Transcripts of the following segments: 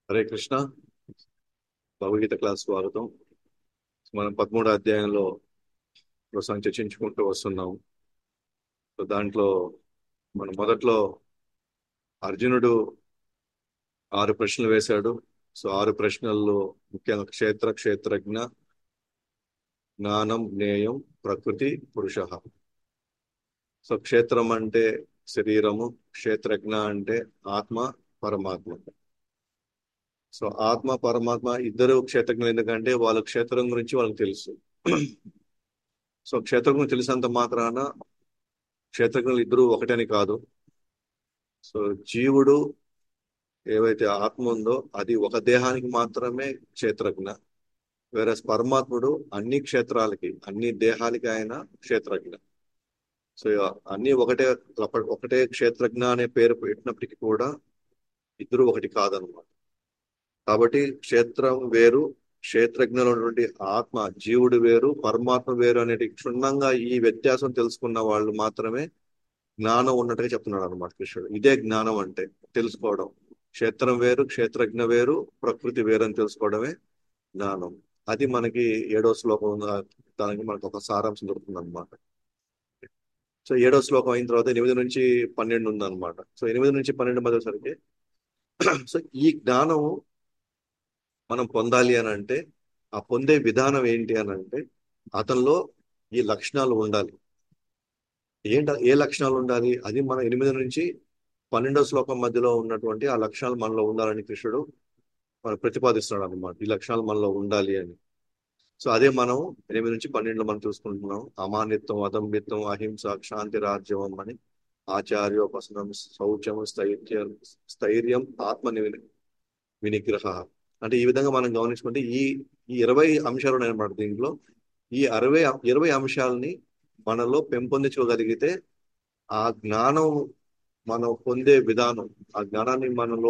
Hare Krishna Bhagavad Gita class స్వాగతం మనం పదమూడో అధ్యాయంలో ప్రస్తుతం చర్చించుకుంటూ వస్తున్నాం సో దాంట్లో మనం మొదట్లో అర్జునుడు ఆరు ప్రశ్నలు వేశాడు సో ఆరు ప్రశ్నల్లో ముఖ్యంగా క్షేత్ర క్షేత్రజ్ఞ జ్ఞానం జ్ఞేయం ప్రకృతి పురుష సో క్షేత్రం అంటే శరీరము క్షేత్రజ్ఞ అంటే ఆత్మ పరమాత్మ సో ఆత్మ పరమాత్మ ఇద్దరు క్షేత్రజ్ఞులు ఎందుకంటే వాళ్ళ క్షేత్రం గురించి వాళ్ళకి తెలుసు సో క్షేత్రం గురించి తెలిసినంత మాత్రాన క్షేత్రజ్ఞులు ఇద్దరు ఒకటని కాదు సో జీవుడు ఏవైతే ఆత్మ ఉందో అది ఒక దేహానికి మాత్రమే క్షేత్రజ్ఞ వేరే పరమాత్ముడు అన్ని క్షేత్రాలకి అన్ని దేహాలకి ఆయన క్షేత్రజ్ఞ సో అన్ని ఒకటే ఒకటే క్షేత్రజ్ఞ అనే పేరు పెట్టినప్పటికీ కూడా ఇద్దరు ఒకటి కాదనమాట కాబట్టి క్షేత్రం వేరు క్షేత్రజ్ఞులు ఉన్నటువంటి ఆత్మ జీవుడు వేరు పరమాత్మ వేరు అనేది క్షుణ్ణంగా ఈ వ్యత్యాసం తెలుసుకున్న వాళ్ళు మాత్రమే జ్ఞానం ఉన్నట్టుగా చెప్తున్నాడు అనమాట కృష్ణుడు ఇదే జ్ఞానం అంటే తెలుసుకోవడం క్షేత్రం వేరు క్షేత్రజ్ఞ వేరు ప్రకృతి వేరు అని తెలుసుకోవడమే జ్ఞానం అది మనకి ఏడో శ్లోకం దానికి మనకు ఒక సారాంశం దొరుకుతుంది అనమాట సో ఏడో శ్లోకం అయిన తర్వాత ఎనిమిది నుంచి పన్నెండు ఉందన్నమాట సో ఎనిమిది నుంచి పన్నెండు మధ్య సరికి సో ఈ జ్ఞానం మనం పొందాలి అని అంటే ఆ పొందే విధానం ఏంటి అని అంటే అతనిలో ఈ లక్షణాలు ఉండాలి ఏంట ఏ లక్షణాలు ఉండాలి అది మన ఎనిమిది నుంచి పన్నెండో శ్లోకం మధ్యలో ఉన్నటువంటి ఆ లక్షణాలు మనలో ఉండాలని కృష్ణుడు మనం ప్రతిపాదిస్తున్నాడు అనమాట ఈ లక్షణాలు మనలో ఉండాలి అని సో అదే మనం ఎనిమిది నుంచి పన్నెండులో మనం చూసుకుంటున్నాం అమానిత్వం అదంబిత్వం అహింస శాంతి రాజ్యవం అని ఆచార్యోపసనం శౌచం స్థైర్యం స్థైర్యం ఆత్మ వినిగ్రహ అంటే ఈ విధంగా మనం గమనించుకుంటే ఈ ఈ ఇరవై అంశాలు ఉన్నాయన్నమాట దీంట్లో ఈ అరవై ఇరవై అంశాలని మనలో పెంపొందించుకోగలిగితే ఆ జ్ఞానం మనం పొందే విధానం ఆ జ్ఞానాన్ని మనలో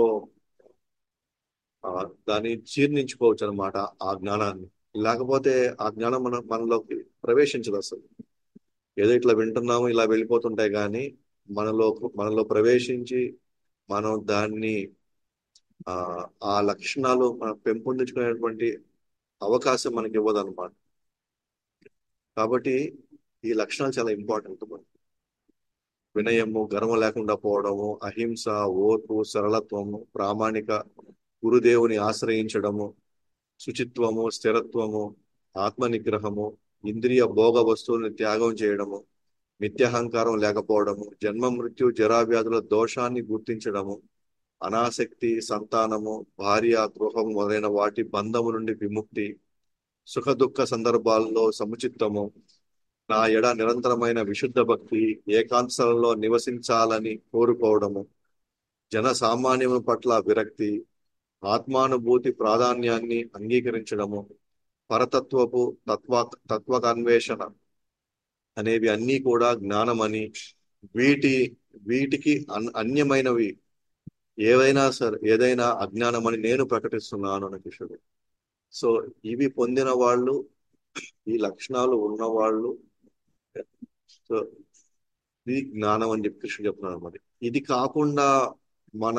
దాన్ని జీర్ణించుకోవచ్చు అనమాట ఆ జ్ఞానాన్ని లేకపోతే ఆ జ్ఞానం మన మనలోకి ప్రవేశించదు అసలు ఏదో ఇట్లా వింటున్నాము ఇలా వెళ్ళిపోతుంటాయి కానీ మనలో మనలో ప్రవేశించి మనం దాన్ని ఆ ఆ లక్షణాలు మనం పెంపొందించుకునేటువంటి అవకాశం మనకి ఇవ్వదు అనమాట కాబట్టి ఈ లక్షణాలు చాలా ఇంపార్టెంట్ వినయము గర్వం లేకుండా పోవడము అహింస ఓర్పు సరళత్వము ప్రామాణిక గురుదేవుని ఆశ్రయించడము శుచిత్వము స్థిరత్వము ఆత్మ నిగ్రహము ఇంద్రియ భోగ వస్తువులను త్యాగం చేయడము మిథ్యహంకారం లేకపోవడము జన్మ మృత్యు జరావ్యాధుల దోషాన్ని గుర్తించడము అనాసక్తి సంతానము భార్య గృహం మొదలైన వాటి బంధము నుండి విముక్తి సుఖ దుఃఖ సందర్భాల్లో సముచిత్తము నా ఎడ నిరంతరమైన విశుద్ధ భక్తి ఏకాంతలో నివసించాలని కోరుకోవడము జన సామాన్యము పట్ల విరక్తి ఆత్మానుభూతి ప్రాధాన్యాన్ని అంగీకరించడము పరతత్వపు తత్వ తత్వకన్వేషణ అనేవి అన్నీ కూడా జ్ఞానమని వీటి వీటికి అన్యమైనవి ఏవైనా సరే ఏదైనా అజ్ఞానమని నేను ప్రకటిస్తున్నాను అని కృష్ణుడు సో ఇవి పొందిన వాళ్ళు ఈ లక్షణాలు ఉన్నవాళ్ళు సో ఇది జ్ఞానం అని చెప్పి కృష్ణుడు చెప్తున్నాడు మరి ఇది కాకుండా మన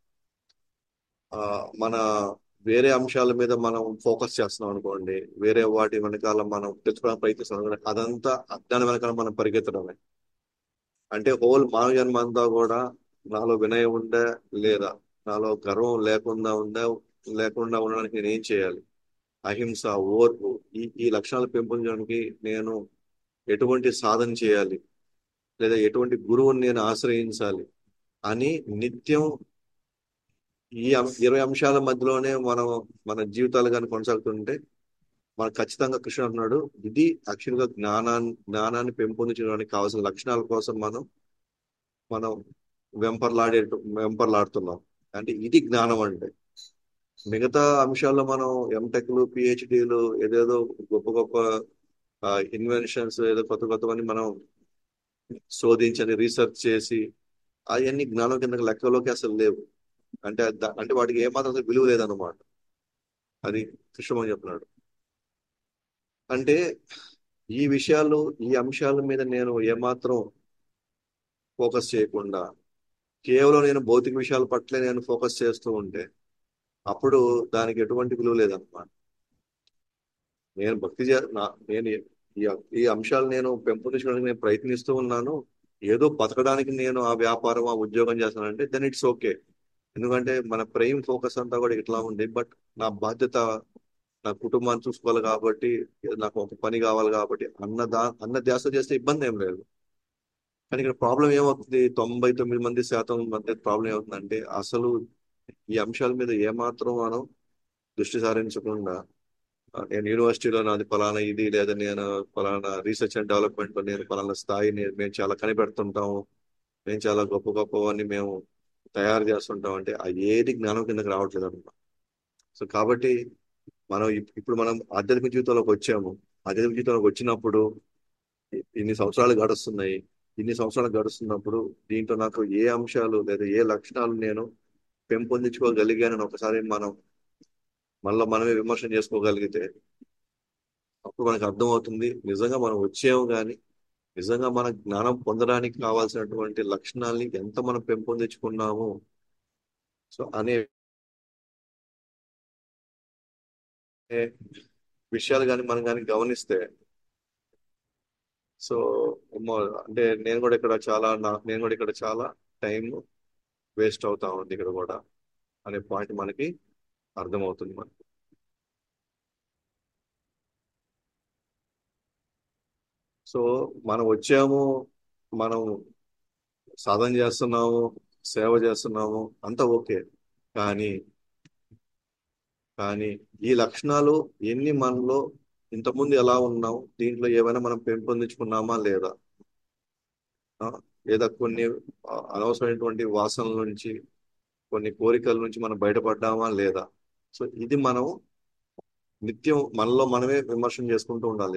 మన వేరే అంశాల మీద మనం ఫోకస్ చేస్తున్నాం అనుకోండి వేరే వాటి వెనకాల మనం తెలుసుకోవడానికి ప్రయత్నిస్తున్నాం అదంతా అజ్ఞానం వెనకాల మనం పరిగెత్తడమే అంటే హోల్ మానవ జన్మ అంతా కూడా నాలో వినయం ఉందా లేదా నాలో గర్వం లేకుండా ఉందా లేకుండా ఉండడానికి నేను ఏం చేయాలి అహింస ఓర్పు ఈ ఈ లక్షణాలు పెంపొందడానికి నేను ఎటువంటి సాధన చేయాలి లేదా ఎటువంటి గురువుని నేను ఆశ్రయించాలి అని నిత్యం ఈ ఇరవై అంశాల మధ్యలోనే మనం మన జీవితాలు కానీ కొనసాగుతుంటే మనకు ఖచ్చితంగా కృష్ణ అంటున్నాడు ఇది యాక్చువల్గా జ్ఞానాన్ని జ్ఞానాన్ని పెంపొందించడానికి కావాల్సిన లక్షణాల కోసం మనం మనం వెంపర్లాడే వెంపర్లాడుతున్నాం అంటే ఇది జ్ఞానం అంటే మిగతా అంశాల్లో మనం ఎంటెక్లు పిహెచ్డీలు ఏదేదో గొప్ప గొప్ప ఇన్వెన్షన్స్ ఏదో కొత్త కొత్తవని మనం శోధించని రీసెర్చ్ చేసి అవన్నీ జ్ఞానం కింద లెక్కలోకి అసలు లేవు అంటే అంటే వాటికి ఏమాత్రం విలువ లేదన్నమాట అది కృష్ణమని చెప్తున్నాడు అంటే ఈ విషయాలు ఈ అంశాల మీద నేను ఏమాత్రం ఫోకస్ చేయకుండా కేవలం నేను భౌతిక విషయాల పట్లే నేను ఫోకస్ చేస్తూ ఉంటే అప్పుడు దానికి ఎటువంటి విలువ లేదన్నమాట నేను భక్తి చే నా నేను ఈ ఈ అంశాలు నేను పెంపొందించడానికి నేను ప్రయత్నిస్తూ ఉన్నాను ఏదో బతకడానికి నేను ఆ వ్యాపారం ఆ ఉద్యోగం చేస్తానంటే దెన్ ఇట్స్ ఓకే ఎందుకంటే మన ప్రైమ్ ఫోకస్ అంతా కూడా ఇట్లా ఉంది బట్ నా బాధ్యత నా కుటుంబాన్ని చూసుకోవాలి కాబట్టి నాకు ఒక పని కావాలి కాబట్టి అన్న దా అన్న ధ్యాస చేస్తే ఇబ్బంది ఏం లేదు కానీ ఇక్కడ ప్రాబ్లం ఏమవుతుంది తొంభై తొమ్మిది మంది శాతం మంది ప్రాబ్లం ఏమవుతుందంటే అసలు ఈ అంశాల మీద ఏమాత్రం మనం దృష్టి సారించకుండా ఆ, నేను యూనివర్సిటీలో నాది ఫలానా ఇది లేదా నేను ఫలానా రీసెర్చ్ అండ్ డెవలప్మెంట్ లో నేను ఫలానా స్థాయిని మేము చాలా కనిపెడుతుంటాము మేము చాలా గొప్ప గొప్పవన్నీ మేము తయారు చేస్తుంటాం అంటే ఆ ఏది జ్ఞానం కిందకి రావట్లేదు అనమాట సో కాబట్టి మనం ఇప్- ఇప్పుడు మనం ఆధ్యాత్మిక జీవితంలోకి వచ్చాము ఆధ్యాత్మిక జీవితంలోకి వచ్చినప్పుడు ఇ- ఇన్ని సంవత్సరాలు గడుస్తున్నాయి ఇన్ని సంవత్సరాలు గడుస్తున్నప్పుడు దీంట్లో నాకు ఏ అంశాలు లేదా ఏ లక్షణాలు నేను పెంపొందించుకోగలిగానని ఒకసారి మనం మనలో మనమే విమర్శన చేసుకోగలిగితే అప్పుడు మనకు అర్థమవుతుంది నిజంగా మనం వచ్చాము కానీ నిజంగా మన జ్ఞానం పొందడానికి కావాల్సినటువంటి లక్షణాలని ఎంత మనం పెంపొందించుకున్నాము సో అనే విషయాలు కానీ మనం కానీ గమనిస్తే సో ఏమో అంటే నేను కూడా ఇక్కడ చాలా నా- నేను కూడా ఇక్కడ చాలా టైం వేస్ట్ అవుతా ఉంది ఇక్కడ కూడా అనే పాయింట్ మనకి అర్థమవుతుంది మనకి సో మనం వచ్చాము మనం సాధన చేస్తున్నాము సేవ చేస్తున్నాము అంతా ఓకే కానీ కానీ ఈ లక్షణాలు ఎన్ని మనలో ఇంతకుముందు ఎలా ఉన్నాం దీంట్లో ఏమైనా మనం పెంపొందించుకున్నామా లేదా ఆ, లేదా కొన్ని ఆ, అనవసరమైనటువంటి వాసనల నుంచి కొన్ని కోరికల నుంచి మనం బయటపడ్డామా లేదా సో ఇది మనం నిత్యం మనలో మనమే విమర్శన చేసుకుంటూ ఉండాలి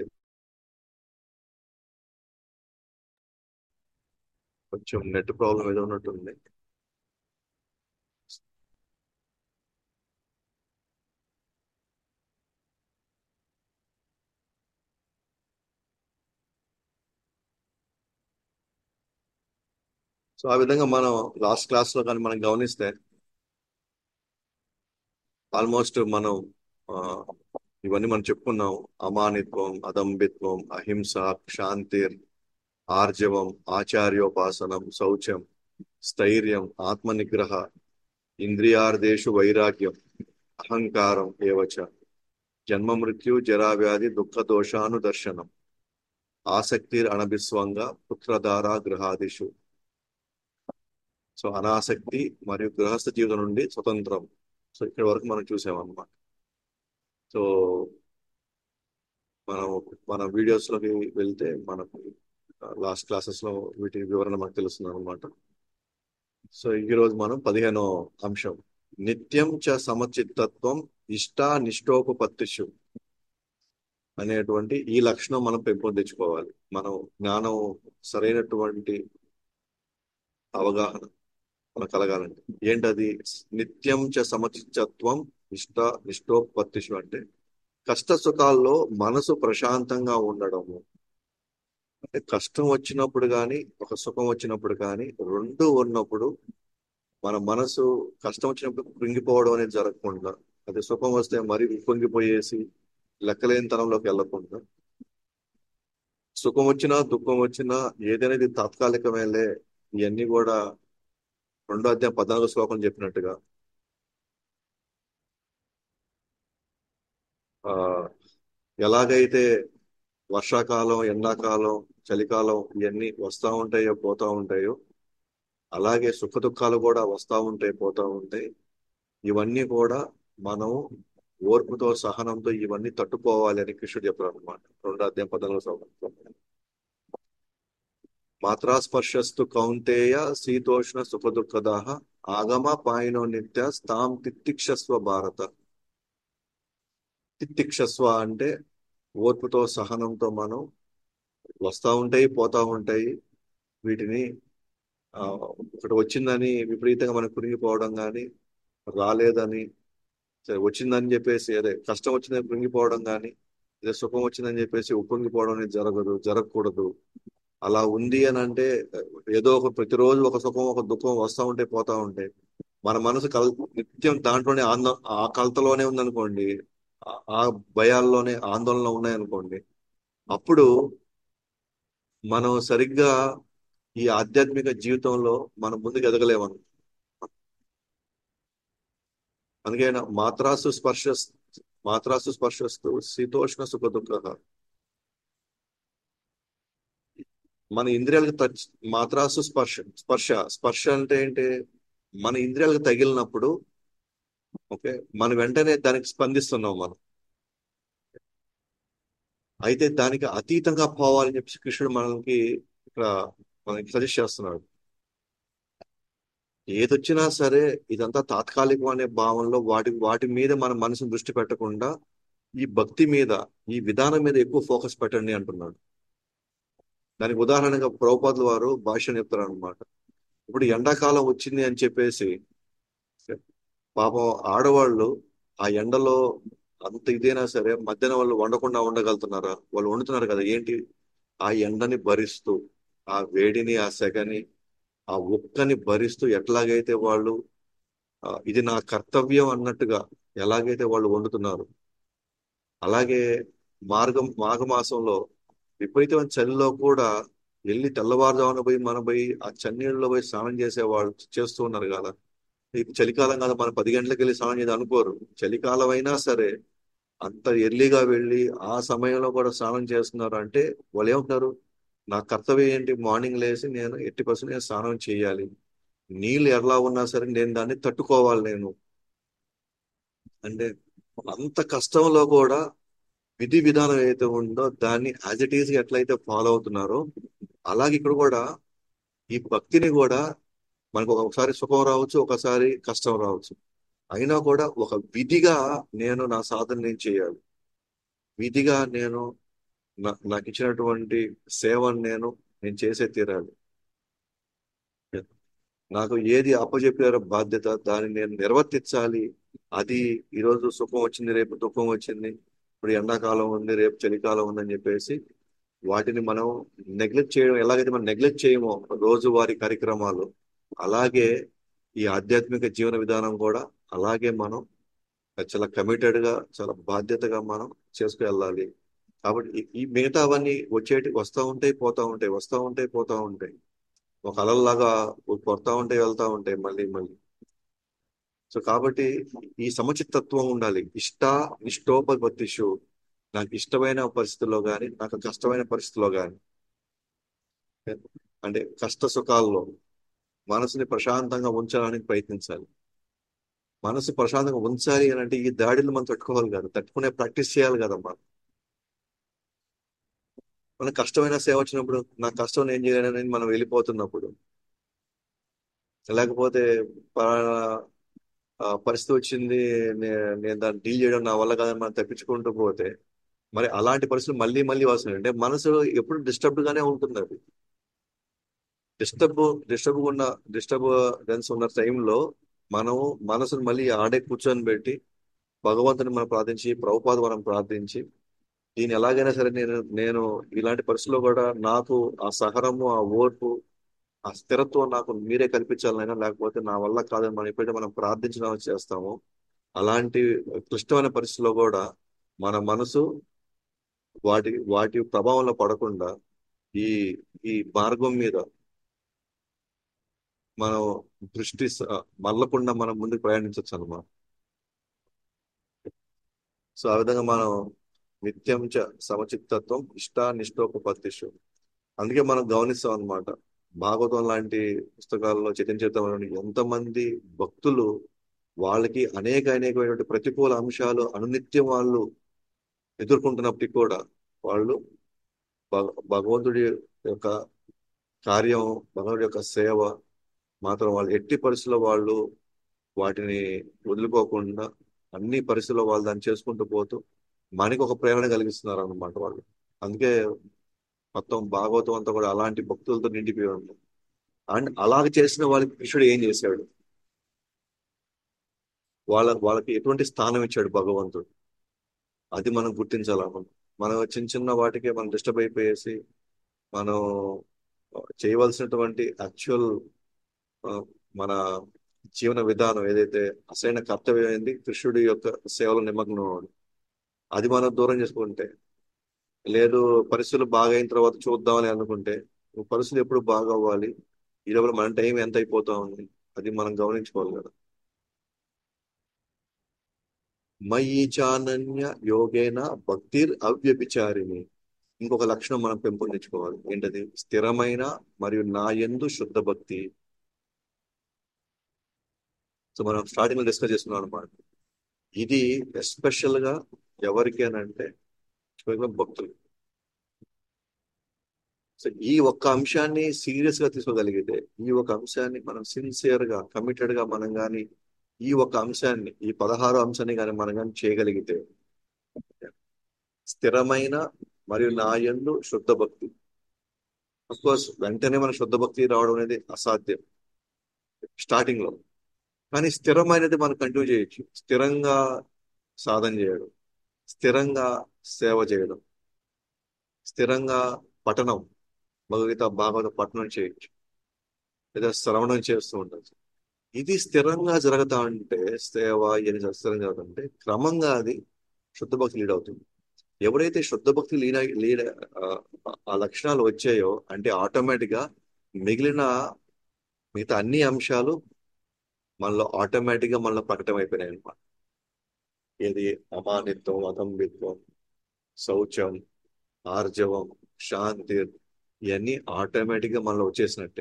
కొంచెం నెట్ ప్రాబ్లం ఏదో ఉన్నట్టుంది సో ఆ విధంగా మనం లాస్ట్ క్లాస్ లో కానీ మనం గమనిస్తే ఆల్మోస్ట్ మనం ఆ, ఇవన్నీ మనం చెప్పుకున్నాం అమానిత్వం అదంబిత్వం అహింస శాంతిర్ ఆర్జవం ఆచార్యోపాసనం శౌచం స్థైర్యం ఆత్మనిగ్రహ ఇంద్రియార్దేశు వైరాగ్యం అహంకారం ఏవచ జన్మ మృత్యు జరా వ్యాధి దుఃఖ దోషాను దర్శనం ఆసక్తిర్ అనభిస్వంగా పుత్రధార గృహాదిషు సో అనాసక్తి మరియు గృహస్థ జీవితం నుండి స్వతంత్రం సో ఇక్కడ వరకు మనం చూసామన్నమాట సో మనం మన వీడియోస్ లోకి వెళ్తే మనకు లాస్ట్ క్లాసెస్ లో వీటి వివరణ మనకు తెలుస్తుంది అనమాట సో ఈ రోజు మనం పదిహేనో అంశం నిత్యం చ సమచిత్తత్వం ఇష్టానిష్టోపపత్తిషు అనేటువంటి ఈ లక్షణం మనం పెంపొందించుకోవాలి మనం జ్ఞానం సరైనటువంటి అవగాహన మనకు కలగాలంటే ఏంటది నిత్యం చ సమచిత్తత్వం ఇష్ట ఇష్టోపత్తిషు అంటే కష్ట సుఖాల్లో మనసు ప్రశాంతంగా ఉండడము అంటే కష్టం వచ్చినప్పుడు కానీ ఒక సుఖం వచ్చినప్పుడు కానీ రెండు ఉన్నప్పుడు మన మనసు కష్టం వచ్చినప్పుడు కృంగిపోవడం అనేది జరగకుండా అదే సుఖం వస్తే మరీ ఉప్పొంగిపోయేసి లెక్కలేని తనంలోకి వెళ్లకుండా సుఖం వచ్చినా దుఃఖం వచ్చినా ఏదైనా ఇది తాత్కాలికమేలే ఇవన్నీ కూడా రెండో అధ్యాయం పద్నాలుగో శ్లోకం చెప్పినట్టుగా ఆ ఎలాగైతే వర్షాకాలం ఎండాకాలం చలికాలం ఇవన్నీ వస్తూ ఉంటాయో పోతా ఉంటాయో అలాగే సుఖ దుఃఖాలు కూడా వస్తూ ఉంటాయి పోతా ఉంటాయి ఇవన్నీ కూడా మనం ఓర్పుతో సహనంతో ఇవన్నీ తట్టుకోవాలి అని కృష్ణుడు చెప్పారు అనమాట రెండో అధ్యాయం పద్నాలుగో శ్లోకం మాత్రాస్పర్శస్తు కౌంతేయ శీతోష్ణ సుఖ దుఃఖదాహ ఆగమ పాయినో నిత్య స్థాం తిత్తిక్షస్వ భారత తిత్తిక్షస్వ అంటే ఓర్పుతో సహనంతో మనం వస్తూ ఉంటాయి పోతా ఉంటాయి వీటిని ఆ, ఒకటి వచ్చిందని విపరీతంగా మనం కురింగిపోవడం కానీ రాలేదని సరే వచ్చిందని చెప్పేసి అదే కష్టం వచ్చిందని కృంగిపోవడం కానీ అదే సుఖం వచ్చిందని చెప్పేసి ఉప్పొంగిపోవడం అనేది జరగదు జరగకూడదు అలా ఉంది అని అంటే ఏదో ఒక ప్రతిరోజు ఒక సుఖం ఒక దుఃఖం వస్తూ ఉంటాయి పోతా ఉంటాయి మన మనసు కల్ నిత్యం దాంట్లోనే ఆందో ఆ కలతలోనే ఉందనుకోండి ఆ- ఆ భయాల్లోనే ఆందోళన ఉన్నాయనుకోండి అప్పుడు మనం సరిగ్గా ఈ ఆధ్యాత్మిక జీవితంలో మనం ముందుకు ఎదగలేమను అందుకే నా- మాత్రాసు స్పర్శ మాత్రాసు స్పర్శస్తు శీతోష్ణ సుఖ దుఃఖ మన ఇంద్రియాలకు టచ్ మాత్రాసు స్పర్శ స్పర్శ స్పర్శ అంటే ఏంటి మన ఇంద్రియాలకు తగిలినప్పుడు ఓకే మనం వెంటనే దానికి స్పందిస్తున్నాం మనం అయితే దానికి అతీతంగా పోవాలని చెప్పి కృష్ణుడు మనకి ఇక్కడ మనకి సజెస్ట్ చేస్తున్నాడు ఏదొచ్చినా సరే ఇదంతా తాత్కాలికం అనే భావనలో వాటి వాటి మీద మన మనసును దృష్టి పెట్టకుండా ఈ భక్తి మీద ఈ విధానం మీద ఎక్కువ ఫోకస్ పెట్టండి అంటున్నాడు దానికి ఉదాహరణగా ప్రభుపాదుల వారు భాష్యం చెప్తారు అనమాట ఇప్పుడు ఎండాకాలం వచ్చింది అని చెప్పేసి పాపం ఆడవాళ్ళు ఆ ఎండలో అంత ఇదైనా సరే మధ్యాహ్నం వాళ్ళు వండకుండా ఉండగలుగుతున్నారా వాళ్ళు వండుతున్నారు కదా ఏంటి ఆ ఎండని భరిస్తూ ఆ వేడిని ఆ సెగని ఆ ఉక్కని భరిస్తూ ఎట్లాగైతే వాళ్ళు ఆ, ఇది నా కర్తవ్యం అన్నట్టుగా ఎలాగైతే వాళ్ళు వండుతున్నారు అలాగే మార్గం మాఘమాసంలో విపరీతమైన చలిలో కూడా వెళ్ళి తెల్లవారుజామున పోయి మనం పోయి ఆ చన్నీళ్ళలో పోయి స్నానం చేసే వాళ్ళు చేస్తూ ఉన్నారు కదా ఇది చలికాలం కదా మనం పది గంటలకు వెళ్ళి స్నానం చేసి అనుకోరు చలికాలం అయినా సరే అంత ఎర్లీగా వెళ్ళి ఆ సమయంలో కూడా స్నానం చేస్తున్నారు అంటే వాళ్ళు ఏమంటున్నారు నా కర్తవ్యం ఏంటి మార్నింగ్ లేసి నేను ఎట్టి పర్సెంట్ నేను స్నానం చేయాలి నీళ్ళు ఎలా ఉన్నా సరే నేను దాన్ని తట్టుకోవాలి నేను అంటే అంత కష్టంలో కూడా విధి విధానం ఏదైతే ఉందో దాన్ని యాజ్ ఇట్ ఈస్ ఎట్లయితే ఫాలో అవుతున్నారో అలాగే ఇక్కడ కూడా ఈ భక్తిని కూడా మనకు ఒకసారి సుఖం రావచ్చు ఒకసారి కష్టం రావచ్చు అయినా కూడా ఒక విధిగా నేను నా సాధన నేను చేయాలి విధిగా నేను నా- నాకు ఇచ్చినటువంటి సేవను నేను నేను చేసే తీరాలి నాకు ఏది అప్పచెప్పారో బాధ్యత దాన్ని నేను నిర్వర్తించాలి అది ఈరోజు సుఖం వచ్చింది రేపు దుఃఖం వచ్చింది ఇప్పుడు ఎండాకాలం ఉంది రేపు చలికాలం ఉందని చెప్పేసి వాటిని మనం నెగ్లెక్ట్ చేయడం ఎలాగైతే మనం నెగ్లెక్ట్ చేయమో రోజువారీ కార్యక్రమాలు అలాగే ఈ ఆధ్యాత్మిక జీవన విధానం కూడా అలాగే మనం చాలా కమిటెడ్ గా చాలా బాధ్యతగా మనం చేసుకు వెళ్ళాలి కాబట్టి ఈ- ఈ మిగతావన్నీ వచ్చేటి వస్తూ ఉంటాయి పోతా ఉంటాయి వస్తూ ఉంటాయి పోతా ఉంటాయి ఒక అలల్లాగా కొడతా ఉంటాయి వెళ్తా ఉంటాయి మళ్ళీ మళ్ళీ సో కాబట్టి ఈ సమచిత్తత్వం ఉండాలి ఇష్ట ఇష్టోపత్తిషు నాకు ఇష్టమైన పరిస్థితుల్లో కానీ నాకు కష్టమైన పరిస్థితుల్లో కానీ అంటే కష్ట సుఖాల్లో మనసుని ప్రశాంతంగా ఉంచడానికి ప్రయత్నించాలి మనసు ప్రశాంతంగా ఉంచాలి అని అంటే ఈ దాడిని మనం తట్టుకోవాలి కదా తట్టుకునే ప్రాక్టీస్ చేయాలి కదా మనం మన కష్టమైన సేవ వచ్చినప్పుడు నా కష్టం నేను చేయలేనని మనం వెళ్ళిపోతున్నప్పుడు లేకపోతే పలానా ఆ, పరిస్థితి వచ్చింది నే- నేను దాన్ని డీల్ చేయడం నా వల్ల కాదని మనం తప్పించుకుంటూ పోతే మరి అలాంటి పరిస్థితులు మళ్ళీ మళ్ళీ వస్తున్నాయి అంటే మనసు ఎప్పుడు డిస్టర్బ్డ్ గానే ఉంటుంది అది డిస్టర్బ్ డిస్టర్బ్ ఉన్న డిస్టర్బెన్స్ ఉన్న టైంలో మనం మనసును మళ్ళీ ఆడే కూర్చొని పెట్టి భగవంతుని మనం ప్రార్థించి ప్రభుపాద మనం ప్రార్థించి దీన్ని ఎలాగైనా సరే నేను నేను ఇలాంటి పరిస్థితుల్లో కూడా నాకు ఆ సహనము ఆ ఓర్పు ఆ స్థిరత్వం నాకు మీరే కల్పించాలైనా లేకపోతే నా వల్ల కాదని మనం ఎప్పుడైతే మనం ప్రార్థించడం చేస్తామో అలాంటి క్లిష్టమైన పరిస్థితుల్లో కూడా మన మనసు వాటి వాటి ప్రభావంలో పడకుండా ఈ ఈ మార్గం మీద మనం దృష్టి స- మళ్ళకుండా మనం ముందుకు ప్రయాణించవచ్చు అన్నమాట సో ఆ విధంగా మనం నిత్యం చ సమచిత్తత్వం ఇష్టానిష్టోపత్తిషు అందుకే మనం గమనిస్తాం అన్నమాట భాగవతం లాంటి పుస్తకాల్లో చైతన్య చరిత్రలో ఎంతమంది భక్తులు వాళ్ళకి అనేక అనేకమైనటువంటి ప్రతికూల అంశాలు అనునిత్యం వాళ్ళు ఎదుర్కొంటున్నప్పటికీ కూడా వాళ్ళు భగ భగవంతుడి యొక్క కార్యం భగవంతుడి యొక్క సేవ మాత్రం వాళ్ళు ఎట్టి పరిస్థితుల్లో వాళ్ళు వాటిని వదులుకోకుండా అన్ని పరిస్థితుల్లో వాళ్ళు దాన్ని చేసుకుంటూ పోతూ మనకి ఒక ప్రేరణ కలిగిస్తున్నారు అన్నమాట వాళ్ళు అందుకే మొత్తం భాగవతం అంతా కూడా అలాంటి భక్తులతో నిండిపోయి ఉంది అండ్ అలాగ చేసిన వాళ్ళకి కృష్ణుడు ఏం చేశాడు వాళ్ళ వాళ్ళకి ఎటువంటి స్థానం ఇచ్చాడు భగవంతుడు అది మనం గుర్తించాలన్నమాట మనం చిన్న చిన్న వాటికే మనం డిస్టర్బ్ అయిపోయేసి మనం చేయవలసినటువంటి యాక్చువల్ మన జీవన విధానం ఏదైతే అసలైన కర్తవ్యం ఏంది కృష్ణుడి యొక్క సేవలో నిమగ్నం అవ్వడం అది మనం దూరం చేసుకుంటే లేదు పరిస్థితులు బాగా అయిన తర్వాత చూద్దామని అనుకుంటే పరిస్థితులు ఎప్పుడు బాగా అవ్వాలి ఈ లోపల మన టైం ఎంత అయిపోతా ఉంది అది మనం గమనించుకోవాలి కదా మయి చానన్య యోగేన భక్తిర్ అవ్యభిచారిణి ఇంకొక లక్షణం మనం పెంపొందించుకోవాలి ఏంటది స్థిరమైన మరియు నా యందు శుద్ధ భక్తి సో మనం స్టార్టింగ్ లో డిస్కస్ చేసుకున్నాం అనమాట ఇది ఎస్పెషల్ గా ఎవరికి అని అంటే కేవలం భక్తులు సో ఈ ఒక్క అంశాన్ని సీరియస్ గా తీసుకోగలిగితే ఈ ఒక అంశాన్ని మనం సిన్సియర్ గా కమిటెడ్ గా మనం కానీ ఈ ఒక అంశాన్ని ఈ పదహారు అంశాన్ని కానీ మనం కానీ చేయగలిగితే స్థిరమైన మరియు నా యందు శుద్ధ భక్తి కోర్స్ వెంటనే మన శుద్ధ భక్తి రావడం అనేది అసాధ్యం స్టార్టింగ్ లో కానీ స్థిరమైనది మనం కంటిన్యూ చేయొచ్చు స్థిరంగా సాధన చేయడం స్థిరంగా సేవ చేయడం స్థిరంగా పఠనం భగవద్గీత భాగవత పఠనం చేయొచ్చు లేదా శ్రవణం చేస్తూ ఉండొచ్చు ఇది స్థిరంగా జరుగుతా ఉంటే సేవ ఇవన్నీ స్థిరంగా జరుగుతుంటే క్రమంగా అది శుద్ధ భక్తి లీడ్ అవుతుంది ఎవరైతే శుద్ధ భక్తి లీడ్ లీడ్ ఆ లక్షణాలు వచ్చాయో అంటే ఆటోమేటిక్ గా మిగిలిన మిగతా అన్ని అంశాలు మనలో ఆటోమేటిక్ గా మనలో ప్రకటన అయిపోయినాయి అనమాట ఏది అమానిత్వం అతంబిత్వం శౌచం ఆర్జవం శాంతి ఇవన్నీ ఆటోమేటిక్ గా మనలో వచ్చేసినట్టే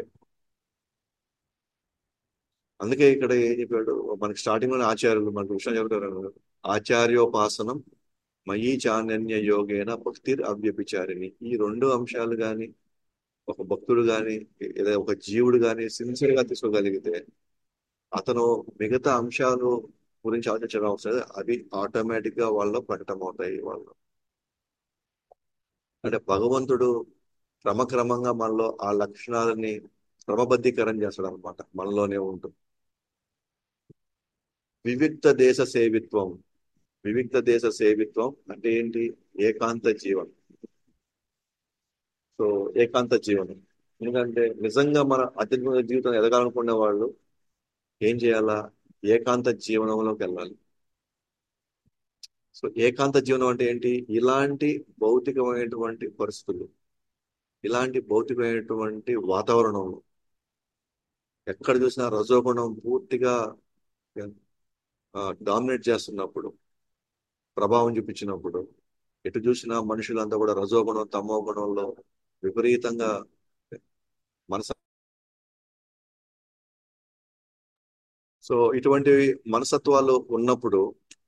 అందుకే ఇక్కడ ఏం చెప్పాడు మనకి స్టార్టింగ్ లోనే ఆచార్యులు మనకు విషయం చెబుతారు ఆచార్యోపాసనం మయీ చానన్య యోగేన భక్తిర్ అవ్యభిచారిణి ఈ రెండు అంశాలు గాని ఒక భక్తుడు గాని లేదా ఒక జీవుడు గాని సిన్సియర్ గా తీసుకోగలిగితే అతను మిగతా అంశాలు గురించి ఆలోచించడం అవసరం లేదు అవి ఆటోమేటిక్ గా వాళ్ళలో ప్రకటమవుతాయి వాళ్ళు అంటే భగవంతుడు క్రమక్రమంగా మనలో ఆ లక్షణాలని క్రమబద్ధీకరణ చేస్తాడు అనమాట మనలోనే ఉంటుంది వివిక్త దేశ సేవిత్వం వివిక్త దేశ సేవిత్వం అంటే ఏంటి ఏకాంత జీవనం సో ఏకాంత జీవనం ఎందుకంటే నిజంగా మన ఆధ్యాత్మిక జీవితం ఎదగాలనుకునే వాళ్ళు ఏం చేయాలా ఏకాంత జీవనంలోకి వెళ్ళాలి సో ఏకాంత జీవనం అంటే ఏంటి ఇలాంటి భౌతికమైనటువంటి పరిస్థితులు ఇలాంటి భౌతికమైనటువంటి వాతావరణంలో ఎక్కడ చూసినా రజోగుణం పూర్తిగా డామినేట్ చేస్తున్నప్పుడు ప్రభావం చూపించినప్పుడు ఎటు చూసినా మనుషులంతా కూడా రజోగుణం తమో గుణంలో విపరీతంగా మనస సో ఇటువంటి మనసత్వాలు ఉన్నప్పుడు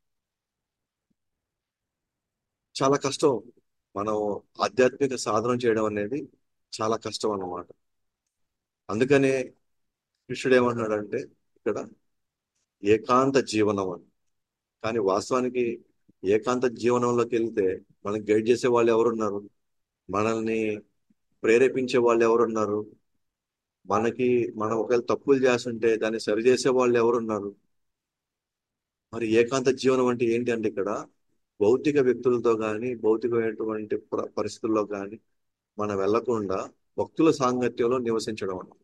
చాలా కష్టం మనం ఆధ్యాత్మిక సాధన చేయడం అనేది చాలా కష్టం అన్నమాట అందుకనే కృష్ణుడు ఏమంటున్నాడంటే ఇక్కడ ఏకాంత జీవనం అని కానీ వాస్తవానికి ఏకాంత జీవనంలోకి వెళ్తే మనకి గైడ్ చేసే వాళ్ళు ఎవరున్నారు మనల్ని ప్రేరేపించే వాళ్ళు ఎవరున్నారు మనకి మనం ఒకవేళ తప్పులు చేస్తుంటే దాన్ని సరిచేసే వాళ్ళు ఎవరున్నారు మరి ఏకాంత జీవనం అంటే ఏంటి అంటే ఇక్కడ భౌతిక వ్యక్తులతో కానీ భౌతికమైనటువంటి పరిస్థితుల్లో కానీ మనం వెళ్లకుండా భక్తుల సాంగత్యంలో నివసించడం అన్నమాట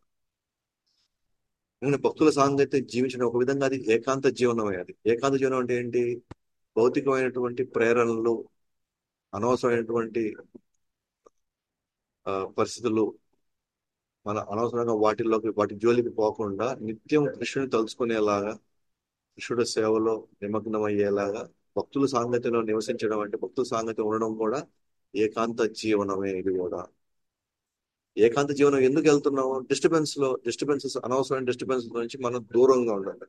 భక్తుల సాంగత్యం జీవించడం ఒక విధంగా అది ఏకాంత జీవనమే అది ఏకాంత జీవనం అంటే ఏంటి భౌతికమైనటువంటి ప్రేరణలు అనవసరమైనటువంటి పరిస్థితులు మన అనవసరంగా వాటిల్లోకి వాటి జోలికి పోకుండా నిత్యం కృష్ణుని తలుచుకునేలాగా కృష్ణుడి సేవలో నిమగ్నం అయ్యేలాగా భక్తుల సాంగత్యంలో నివసించడం అంటే భక్తుల సాంగత్యం ఉండడం కూడా ఏకాంత జీవనమే ఇది కూడా ఏకాంత జీవనం ఎందుకు వెళ్తున్నాము డిస్టర్బెన్స్ లో డిస్టర్బెన్సెస్ అనవసరమైన డిస్టర్బెన్స్ నుంచి మనం దూరంగా ఉండాలి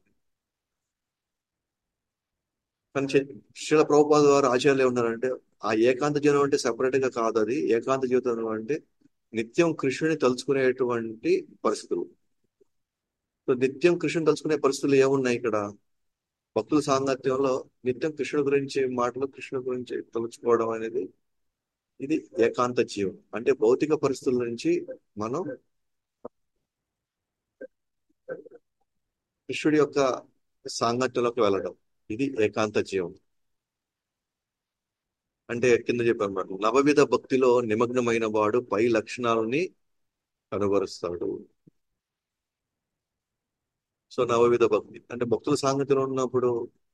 కానీ శిల ప్రభుపాద వారు ఆచార్యులు ఉన్నారంటే ఆ ఏకాంత జీవనం అంటే సెపరేట్ గా కాదు అది ఏకాంత జీవితం అంటే నిత్యం కృష్ణుని తలుచుకునేటువంటి పరిస్థితులు సో నిత్యం కృష్ణుని తలుచుకునే పరిస్థితులు ఏమున్నాయి ఇక్కడ భక్తుల సాంగత్యంలో నిత్యం కృష్ణుడి గురించి మాటలు కృష్ణుడి గురించి తలుచుకోవడం అనేది ఇది ఏకాంత జీవం అంటే భౌతిక పరిస్థితుల నుంచి మనం కృష్ణుడి యొక్క సాంగత్యంలోకి వెళ్ళడం ఇది ఏకాంత జీవం అంటే కింద చెప్పాను నవవిధ భక్తిలో నిమగ్నమైన వాడు పై లక్షణాలని కనుగరుస్తాడు సో నవవిధ భక్తి అంటే భక్తుల సాంగత్యంలో ఉన్నప్పుడు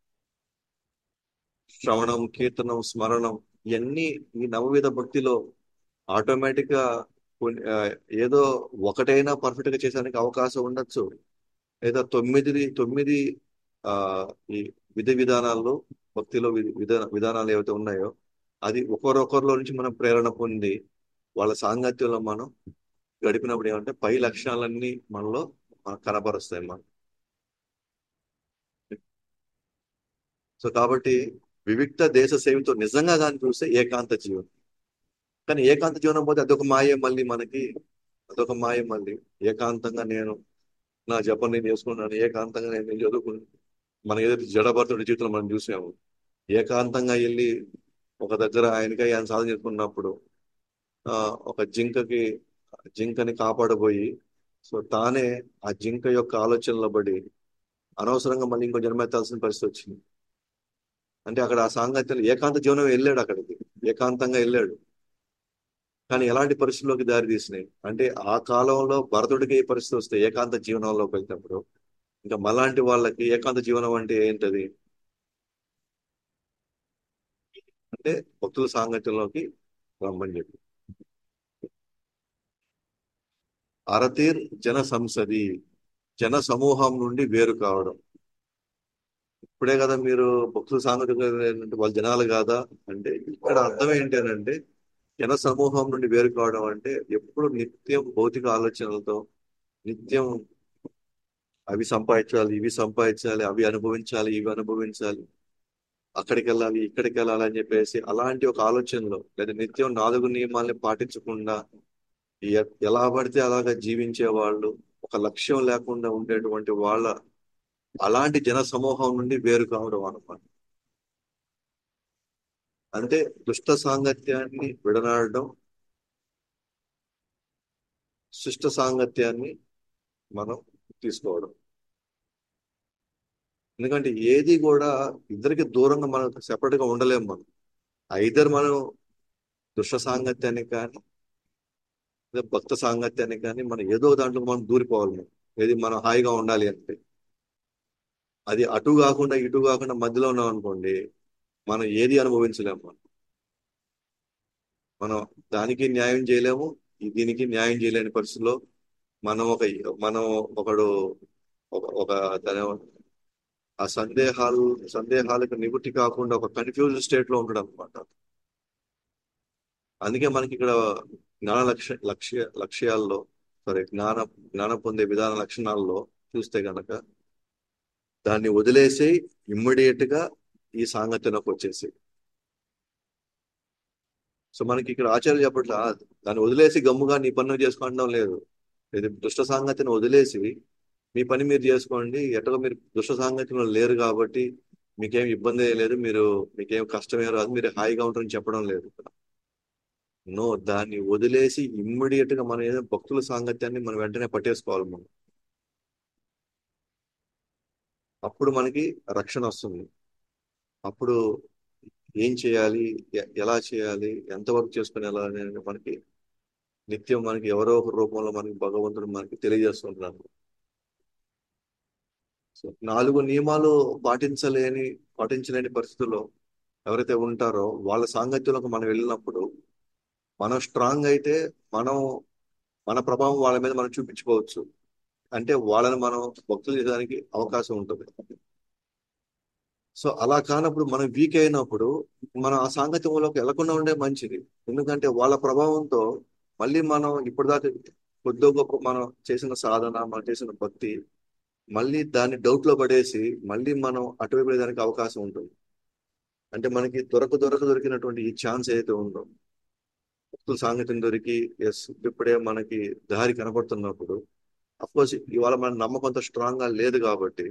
శ్రవణం కీర్తనం స్మరణం ఇవన్నీ ఈ నవవిధ భక్తిలో ఆటోమేటిక్ గా కొన్ని- ఆ, ఏదో ఒకటైనా పర్ఫెక్ట్ గా చేసేదానికి అవకాశం ఉండొచ్చు లేదా తొమ్మిది తొమ్మిది ఆ ఈ విధి విధానాల్లో భక్తిలో వి- విధా విధానాలు ఏవైతే ఉన్నాయో అది ఒకరొకరిలో నుంచి మనం ప్రేరణ పొంది వాళ్ళ సాంగత్యంలో మనం గడిపినప్పుడు ఏమంటే పై లక్షణాలన్నీ మనలో మనకు కనబరుస్తాయి మనం సో కాబట్టి వివిక్త దేశ సేవతో నిజంగా కానీ చూస్తే ఏకాంత జీవనం కానీ ఏకాంత జీవనం పోతే అదొక మాయ మళ్ళీ మనకి అదొక మాయ మళ్ళీ ఏకాంతంగా నేను నా జపం నేను చేసుకున్నాను ఏకాంతంగా నేను నేను చదువుకున్నాను మనం ఏదైతే జడభర్తుడి జీవితంలో మనం చూసాము ఏకాంతంగా వెళ్ళి ఒక దగ్గర ఆయనకి ఆయన సాధన చేసుకున్నప్పుడు ఆ ఒక జింకకి జింకని కాపాడబోయి సో తానే ఆ జింక యొక్క ఆలోచనలో పడి అనవసరంగా మళ్ళీ ఇంకో జన్మెత్తాల్సిన పరిస్థితి వచ్చింది అంటే అక్కడ ఆ సాంగత్యంలో ఏకాంత జీవనం వెళ్ళాడు అక్కడికి ఏకాంతంగా వెళ్ళాడు కానీ ఎలాంటి పరిస్థితుల్లోకి దారి తీసినాయి అంటే ఆ కాలంలో భరతుడికి ఏ పరిస్థితి వస్తే ఏకాంత జీవనంలోకి వెళ్తే ఇంకా మలాంటి వాళ్ళకి ఏకాంత జీవనం అంటే ఏంటది అంటే భక్తుల సాంగత్యంలోకి రమ్మని చెప్పి అరతీర్ జన సంసది జన సమూహం నుండి వేరు కావడం ఇప్పుడే కదా మీరు భక్తుల సాంగత్యం ఏంటంటే వాళ్ళ జనాలు కాదా అంటే ఇక్కడ అర్థం ఏంటి అని అంటే జన సమూహం నుండి వేరు కావడం అంటే ఎప్పుడు నిత్యం భౌతిక ఆలోచనలతో నిత్యం అవి సంపాదించాలి ఇవి సంపాదించాలి అవి అనుభవించాలి ఇవి అనుభవించాలి అక్కడికి వెళ్ళాలి ఇక్కడికి వెళ్ళాలి అని చెప్పేసి అలాంటి ఒక ఆలోచనలో లేదా నిత్యం నాలుగు నియమాల్ని పాటించకుండా ఎ- ఎలా పడితే అలాగా జీవించే వాళ్ళు ఒక లక్ష్యం లేకుండా ఉండేటువంటి వాళ్ళ అలాంటి జన సమూహం నుండి వేరు కావడం అన్నమాట అంటే దుష్ట సాంగత్యాన్ని విడనాడడం శిష్ట సాంగత్యాన్ని మనం తీసుకోవడం ఎందుకంటే ఏది కూడా ఇద్దరికి దూరంగా మనం సెపరేట్ గా ఉండలేము మనం ఐదర్ మనం దుష్ట సాంగత్యాన్ని కానీ లేదా భక్త సాంగత్యాన్ని కానీ మనం ఏదో దాంట్లో మనం దూరిపోవాలి మనం ఏది మనం హాయిగా ఉండాలి అంటే అది అటు కాకుండా ఇటు కాకుండా మధ్యలో ఉన్నాం అనుకోండి మనం ఏది అనుభవించలేము మనం మనం దానికి న్యాయం చేయలేము ఈ దీనికి న్యాయం చేయలేని పరిస్థితిలో మనం ఒక మనం ఒకడు ఒక ఒక దాని ఆ సందేహాలు సందేహాలకు నివృత్తి కాకుండా ఒక కన్ఫ్యూజ్ స్టేట్ లో ఉంటాడు అనమాట అందుకే మనకి ఇక్కడ జ్ఞాన లక్ష్య లక్ష్య లక్ష్యాల్లో సారీ జ్ఞాన జ్ఞానం పొందే విధాన లక్షణాల్లో చూస్తే గనక దాన్ని వదిలేసి ఇమ్మీడియట్ గా ఈ సాంగత్యంలోకి వచ్చేసి సో మనకి ఇక్కడ ఆచార్య చెప్పట్లా దాన్ని వదిలేసి గమ్ముగా నీ పని నువ్వు చేసుకోవడం లేదు ఇది దుష్ట సాంగత్యాన్ని వదిలేసి మీ పని మీరు చేసుకోండి ఎట్టగా మీరు దుష్ట సాంగత్యంలో లేరు కాబట్టి మీకేం ఇబ్బంది లేదు మీరు మీకేం కష్టమే రాదు మీరు హాయిగా ఉంటారని చెప్పడం లేదు నో దాన్ని వదిలేసి ఇమ్మీడియట్ గా మనం ఏదైనా భక్తుల సాంగత్యాన్ని మనం వెంటనే పట్టేసుకోవాలి మనం అప్పుడు మనకి రక్షణ వస్తుంది అప్పుడు ఏం చేయాలి ఎ- ఎలా చేయాలి ఎంతవరకు చేసుకుని ఎలా అనేది మనకి నిత్యం మనకి ఎవరో ఒక రూపంలో మనకి భగవంతుడు మనకి తెలియజేస్తుంటున్నారు సో నాలుగు నియమాలు పాటించలేని పాటించలేని పరిస్థితుల్లో ఎవరైతే ఉంటారో వాళ్ళ సాంగత్యంలోకి మనం వెళ్ళినప్పుడు మనం స్ట్రాంగ్ అయితే మనం మన ప్రభావం వాళ్ళ మీద మనం చూపించుకోవచ్చు అంటే వాళ్ళని మనం భక్తులు చేయడానికి అవకాశం ఉంటుంది సో అలా కానప్పుడు మనం వీక్ అయినప్పుడు మనం ఆ సాంగత్యంలోకి వెళ్లకుండా ఉండే మంచిది ఎందుకంటే వాళ్ళ ప్రభావంతో మళ్ళీ మనం ఇప్పటిదాకా కొద్దో గొప్ప మనం చేసిన సాధన మనం చేసిన భక్తి మళ్ళీ దాన్ని డౌట్ లో పడేసి మళ్ళీ మనం అటువైపు వెళ్ళడానికి అవకాశం ఉంటుంది అంటే మనకి దొరక దొరక దొరికినటువంటి ఈ ఛాన్స్ ఏదైతే ఉందో భక్తుల సాంగత్యం దొరికి ఎస్ ఇప్పుడే మనకి దారి కనపడుతున్నప్పుడు కోర్స్ ఇవాళ మన నమ్మకంతో స్ట్రాంగ్ గా లేదు కాబట్టి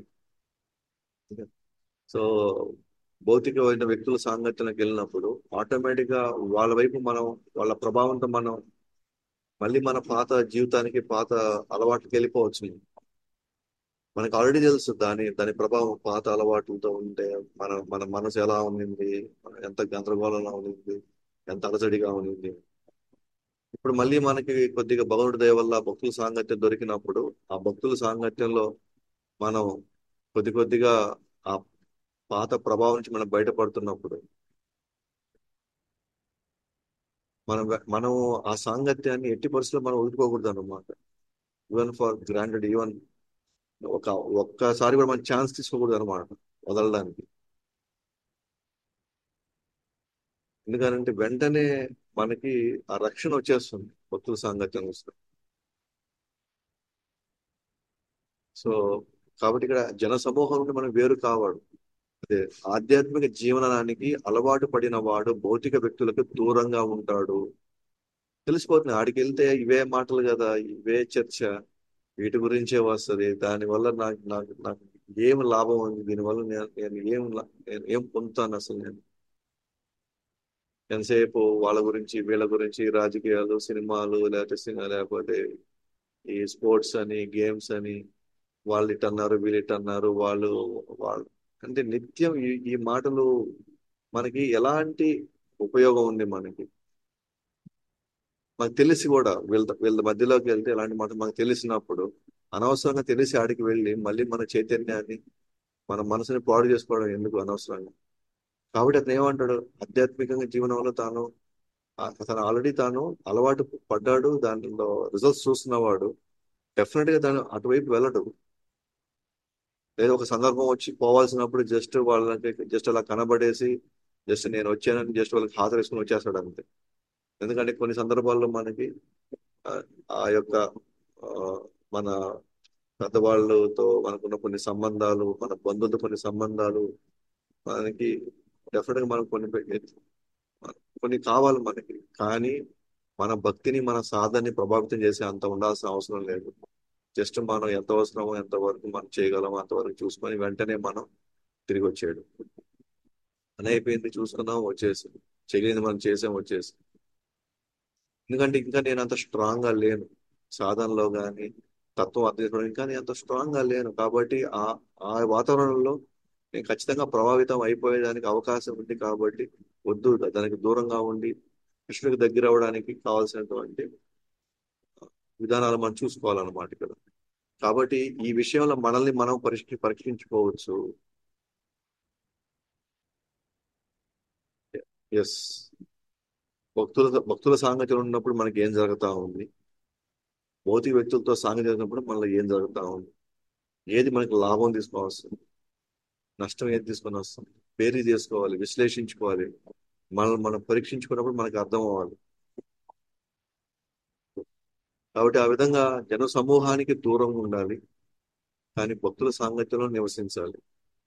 సో భౌతికమైన వ్యక్తుల సాంగత్యంలోకి వెళ్ళినప్పుడు ఆటోమేటిక్ గా వాళ్ళ వైపు మనం వాళ్ళ ప్రభావంతో మనం మళ్ళీ మన పాత జీవితానికి పాత అలవాట్లకి వెళ్ళిపోవచ్చు మనకు ఆల్రెడీ తెలుసు దాని దాని ప్రభావం పాత అలవాట్లతో ఉంటే మన మన మనసు ఎలా ఉండింది ఎంత గందరగోళంగా ఉండింది ఎంత అలజడిగా ఉండింది ఇప్పుడు మళ్ళీ మనకి కొద్దిగా భగవంతుడి దయ వల్ల భక్తుల సాంగత్యం దొరికినప్పుడు ఆ భక్తుల సాంగత్యంలో మనం కొద్ది కొద్దిగా ఆ పాత ప్రభావం నుంచి మనం బయటపడుతున్నప్పుడు మనం మనం ఆ సాంగత్యాన్ని ఎట్టి పరిస్థితుల్లో మనం వదులుకోకూడదు అనమాట ఈవెన్ ఫర్ గ్రాంటెడ్ ఈవెన్ ఒక ఒక్కసారి కూడా మనం ఛాన్స్ తీసుకోకూడదు అనమాట వదలడానికి ఎందుకంటే వెంటనే మనకి ఆ రక్షణ వచ్చేస్తుంది భక్తుల సాంగత్యం వస్తుంది సో కాబట్టి ఇక్కడ జన సమూహం నుండి మనం వేరు కావాడు అదే ఆధ్యాత్మిక జీవనానికి అలవాటు పడిన వాడు భౌతిక వ్యక్తులకు దూరంగా ఉంటాడు తెలిసిపోతుంది ఆడికి వెళ్తే ఇవే మాటలు కదా ఇవే చర్చ వీటి గురించే వస్తుంది దానివల్ల నాకు నాకు నాకు ఏం లాభం ఉంది దీనివల్ల నేను నేను ఏం లా- నేను ఏం పొందుతాను అసలు నేను ఎంతసేపు వాళ్ళ గురించి వీళ్ళ గురించి రాజకీయాలు సినిమాలు లేకపోతే సినిమా లేకపోతే ఈ స్పోర్ట్స్ అని గేమ్స్ అని వాళ్ళు ఇట్ అన్నారు వీళ్ళు ఇట్ అన్నారు వాళ్ళు వాళ్ళు అంటే నిత్యం ఈ ఈ మాటలు మనకి ఎలాంటి ఉపయోగం ఉంది మనకి మనకు తెలిసి కూడా వీళ్ళ వీళ్ళ మధ్యలోకి వెళ్తే ఎలాంటి మాట మనకు తెలిసినప్పుడు అనవసరంగా తెలిసి ఆడికి వెళ్ళి మళ్ళీ మన చైతన్యాన్ని మన మనసుని పాడు చేసుకోవడం ఎందుకు అనవసరంగా కాబట్టి అతను ఏమంటాడు ఆధ్యాత్మికంగా జీవనంలో తాను ఆ- అతను ఆల్రెడీ తాను అలవాటు పడ్డాడు దాంట్లో రిజల్ట్స్ చూస్తున్నవాడు డెఫినెట్ గా దాని అటువైపు వెళ్ళడు లేదా ఒక సందర్భం వచ్చి పోవాల్సినప్పుడు జస్ట్ వాళ్ళకి జస్ట్ అలా కనబడేసి జస్ట్ నేను వచ్చానని జస్ట్ వాళ్ళకి హాజరు వేసుకుని వచ్చేస్తాడు అంతే ఎందుకంటే కొన్ని సందర్భాల్లో మనకి ఆ ఆ యొక్క ఆ, మన పెద్దవాళ్ళతో మనకున్న కొన్ని సంబంధాలు మన బంధువులతో కొన్ని సంబంధాలు మనకి డెఫినెట్ గా మనం కొన్ని పె- కొన్ని కావాలి మనకి కానీ మన భక్తిని మన సాధనని ప్రభావితం చేసే అంత ఉండాల్సిన అవసరం లేదు జస్ట్ మనం ఎంత అవసరమో ఎంత వరకు మనం చేయగలమో అంతవరకు చూసుకొని వెంటనే మనం తిరిగి వచ్చేయడం పని అయిపోయింది చూసుకున్నాం వచ్చేసి చేయలేదు మనం చేసాం వచ్చేసి ఎందుకంటే ఇంకా నేను అంత స్ట్రాంగ్ గా లేను సాధనలో కానీ తత్వం అర్థం చేసుకోవడం ఇంకా నేను అంత స్ట్రాంగ్ గా లేను కాబట్టి ఆ ఆ వాతావరణంలో నేను ఖచ్చితంగా ప్రభావితం అయిపోయేదానికి అవకాశం ఉంది కాబట్టి వద్దు దానికి దూరంగా ఉండి కృష్ణుడికి దగ్గర అవ్వడానికి కావాల్సినటువంటి విధానాలు మనం చూసుకోవాలన్నమాట ఇక్కడ కాబట్టి ఈ విషయంలో మనల్ని మనం పరీక్ష పరీక్షించుకోవచ్చు ఎస్ భక్తుల భక్తుల సాంగత్యం ఉన్నప్పుడు మనకి ఏం జరుగుతా ఉంది భౌతిక వ్యక్తులతో సాంగత్యం ఉన్నప్పుడు మనలో ఏం జరుగుతా ఉంది ఏది మనకి లాభం తీసుకొని వస్తుంది నష్టం ఏది తీసుకొని వస్తుంది పేరు చేసుకోవాలి విశ్లేషించుకోవాలి మనల్ని మనం పరీక్షించుకున్నప్పుడు మనకి అర్థం అవ్వాలి కాబట్టి ఆ విధంగా జన సమూహానికి దూరంగా ఉండాలి కానీ భక్తుల సాంగత్యంలో నివసించాలి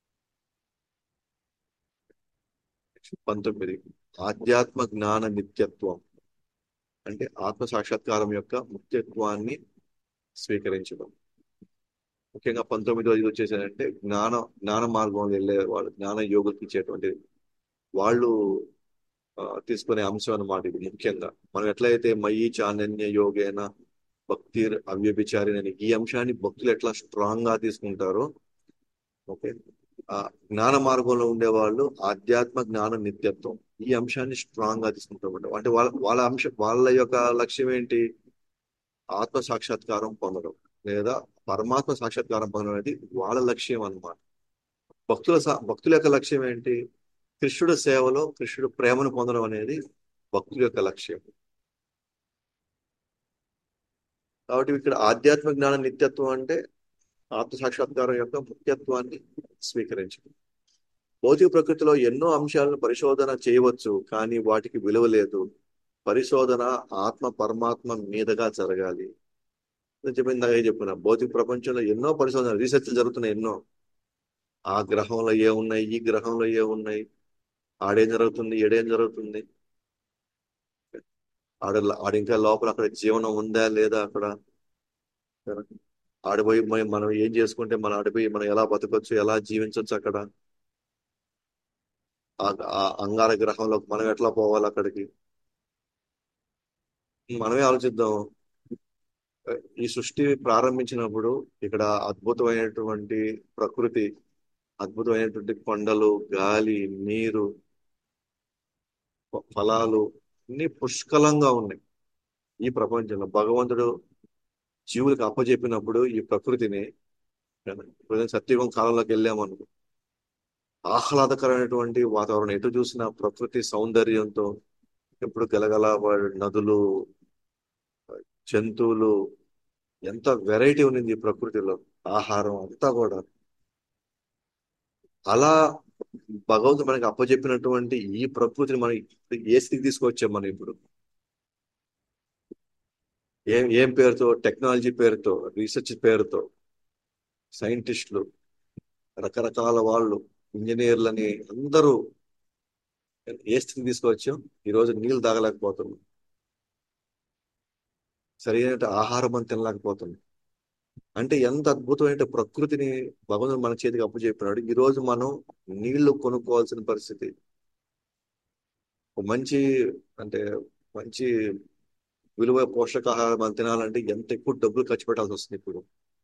పంతొమ్మిది ఆధ్యాత్మ జ్ఞాన నిత్యత్వం అంటే ఆత్మ సాక్షాత్కారం యొక్క ముఖ్యత్వాన్ని స్వీకరించడం ముఖ్యంగా పంతొమ్మిదో ఇది వచ్చేసారంటే జ్ఞాన జ్ఞాన మార్గంలో వెళ్ళే వాళ్ళు జ్ఞాన యోగులకి ఇచ్చేటువంటి వాళ్ళు ఆ, తీసుకునే అంశం అన్నమాట ఇది ముఖ్యంగా మనం ఎట్లయితే మయి చానన్య యోగేన భక్తి అవ్యభిచారిని ఈ అంశాన్ని భక్తులు ఎట్లా స్ట్రాంగ్ గా తీసుకుంటారో ఓకే ఆ జ్ఞాన మార్గంలో ఉండే వాళ్ళు ఆధ్యాత్మ జ్ఞాన నిత్యత్వం ఈ అంశాన్ని స్ట్రాంగ్ గా తీసుకుంటారు అంటే వాళ్ళ వాళ్ళ అంశం వాళ్ళ యొక్క లక్ష్యం ఏంటి ఆత్మ సాక్షాత్కారం పొందడం లేదా పరమాత్మ సాక్షాత్కారం పొందడం అనేది వాళ్ళ లక్ష్యం అన్నమాట భక్తుల సా- భక్తుల యొక్క లక్ష్యం ఏంటి కృష్ణుడి సేవలో కృష్ణుడు ప్రేమను పొందడం అనేది భక్తుల యొక్క లక్ష్యం కాబట్టి ఇక్కడ ఆధ్యాత్మ జ్ఞాన నిత్యత్వం అంటే ఆత్మ సాక్షాత్కారం యొక్క ముఖ్యత్వాన్ని స్వీకరించడం భౌతిక ప్రకృతిలో ఎన్నో అంశాలను పరిశోధన చేయవచ్చు కానీ వాటికి విలువ లేదు పరిశోధన ఆత్మ పరమాత్మ మీదగా జరగాలి నేను చెప్పింది ఇందాక చెప్పిన భౌతిక ప్రపంచంలో ఎన్నో పరిశోధన రీసెర్చ్లు జరుగుతున్నాయి ఎన్నో ఆ గ్రహంలో ఏ ఉన్నాయి ఈ గ్రహంలో ఏ ఉన్నాయి ఆడేం జరుగుతుంది ఏడేం జరుగుతుంది ఆడ ఆడ ఇంకా లోపల అక్కడ జీవనం ఉందా లేదా అక్కడ ఆడిపోయి మనం మనం ఏం చేసుకుంటే మనం ఆడిపోయి మనం ఎలా బతకొచ్చు ఎలా జీవించవచ్చు అక్కడ ఆ ఆ అంగార గ్రహంలో మనం ఎట్లా పోవాలి అక్కడికి మనమే ఆలోచిద్దాం ఈ సృష్టి ప్రారంభించినప్పుడు ఇక్కడ అద్భుతమైనటువంటి ప్రకృతి అద్భుతమైనటువంటి కొండలు గాలి నీరు ఫ- ఫలాలు అన్ని పుష్కలంగా ఉన్నాయి ఈ ప్రపంచంలో భగవంతుడు జీవులకు అప్పచెప్పినప్పుడు ఈ ప్రకృతిని ఇప్పుడు సత్యుగం కాలంలోకి వెళ్ళామనుకో ఆహ్లాదకరమైనటువంటి వాతావరణం ఎటు చూసిన ప్రకృతి సౌందర్యంతో ఎప్పుడు గలగల నదులు జంతువులు ఎంత వెరైటీ ఉన్నింది ఈ ప్రకృతిలో ఆహారం అంతా కూడా అలా భగవంతుడు మనకి అప్పచెప్పినటువంటి ఈ ప్రకృతిని మనం ఏ స్థితికి తీసుకొచ్చాం మనం ఇప్పుడు ఏం ఏం పేరుతో టెక్నాలజీ పేరుతో రీసెర్చ్ పేరుతో సైంటిస్టులు రకరకాల వాళ్ళు ఇంజనీర్లని అందరూ ఏ స్థితికి తీసుకొచ్చాం ఈరోజు నీళ్ళు తాగలేకపోతున్నాం సరైన ఆహారం అని తినలేకపోతున్నాం అంటే ఎంత అద్భుతమైన ప్రకృతిని భగవంతుడు మన చేతికి అప్పు చెప్పినాడు ఈ రోజు మనం నీళ్లు కొనుక్కోవాల్సిన పరిస్థితి ఒక మంచి అంటే మంచి విలువ పోషకాహారం మనం తినాలంటే ఎంత ఎక్కువ డబ్బులు ఖర్చు పెట్టాల్సి వస్తుంది ఇప్పుడు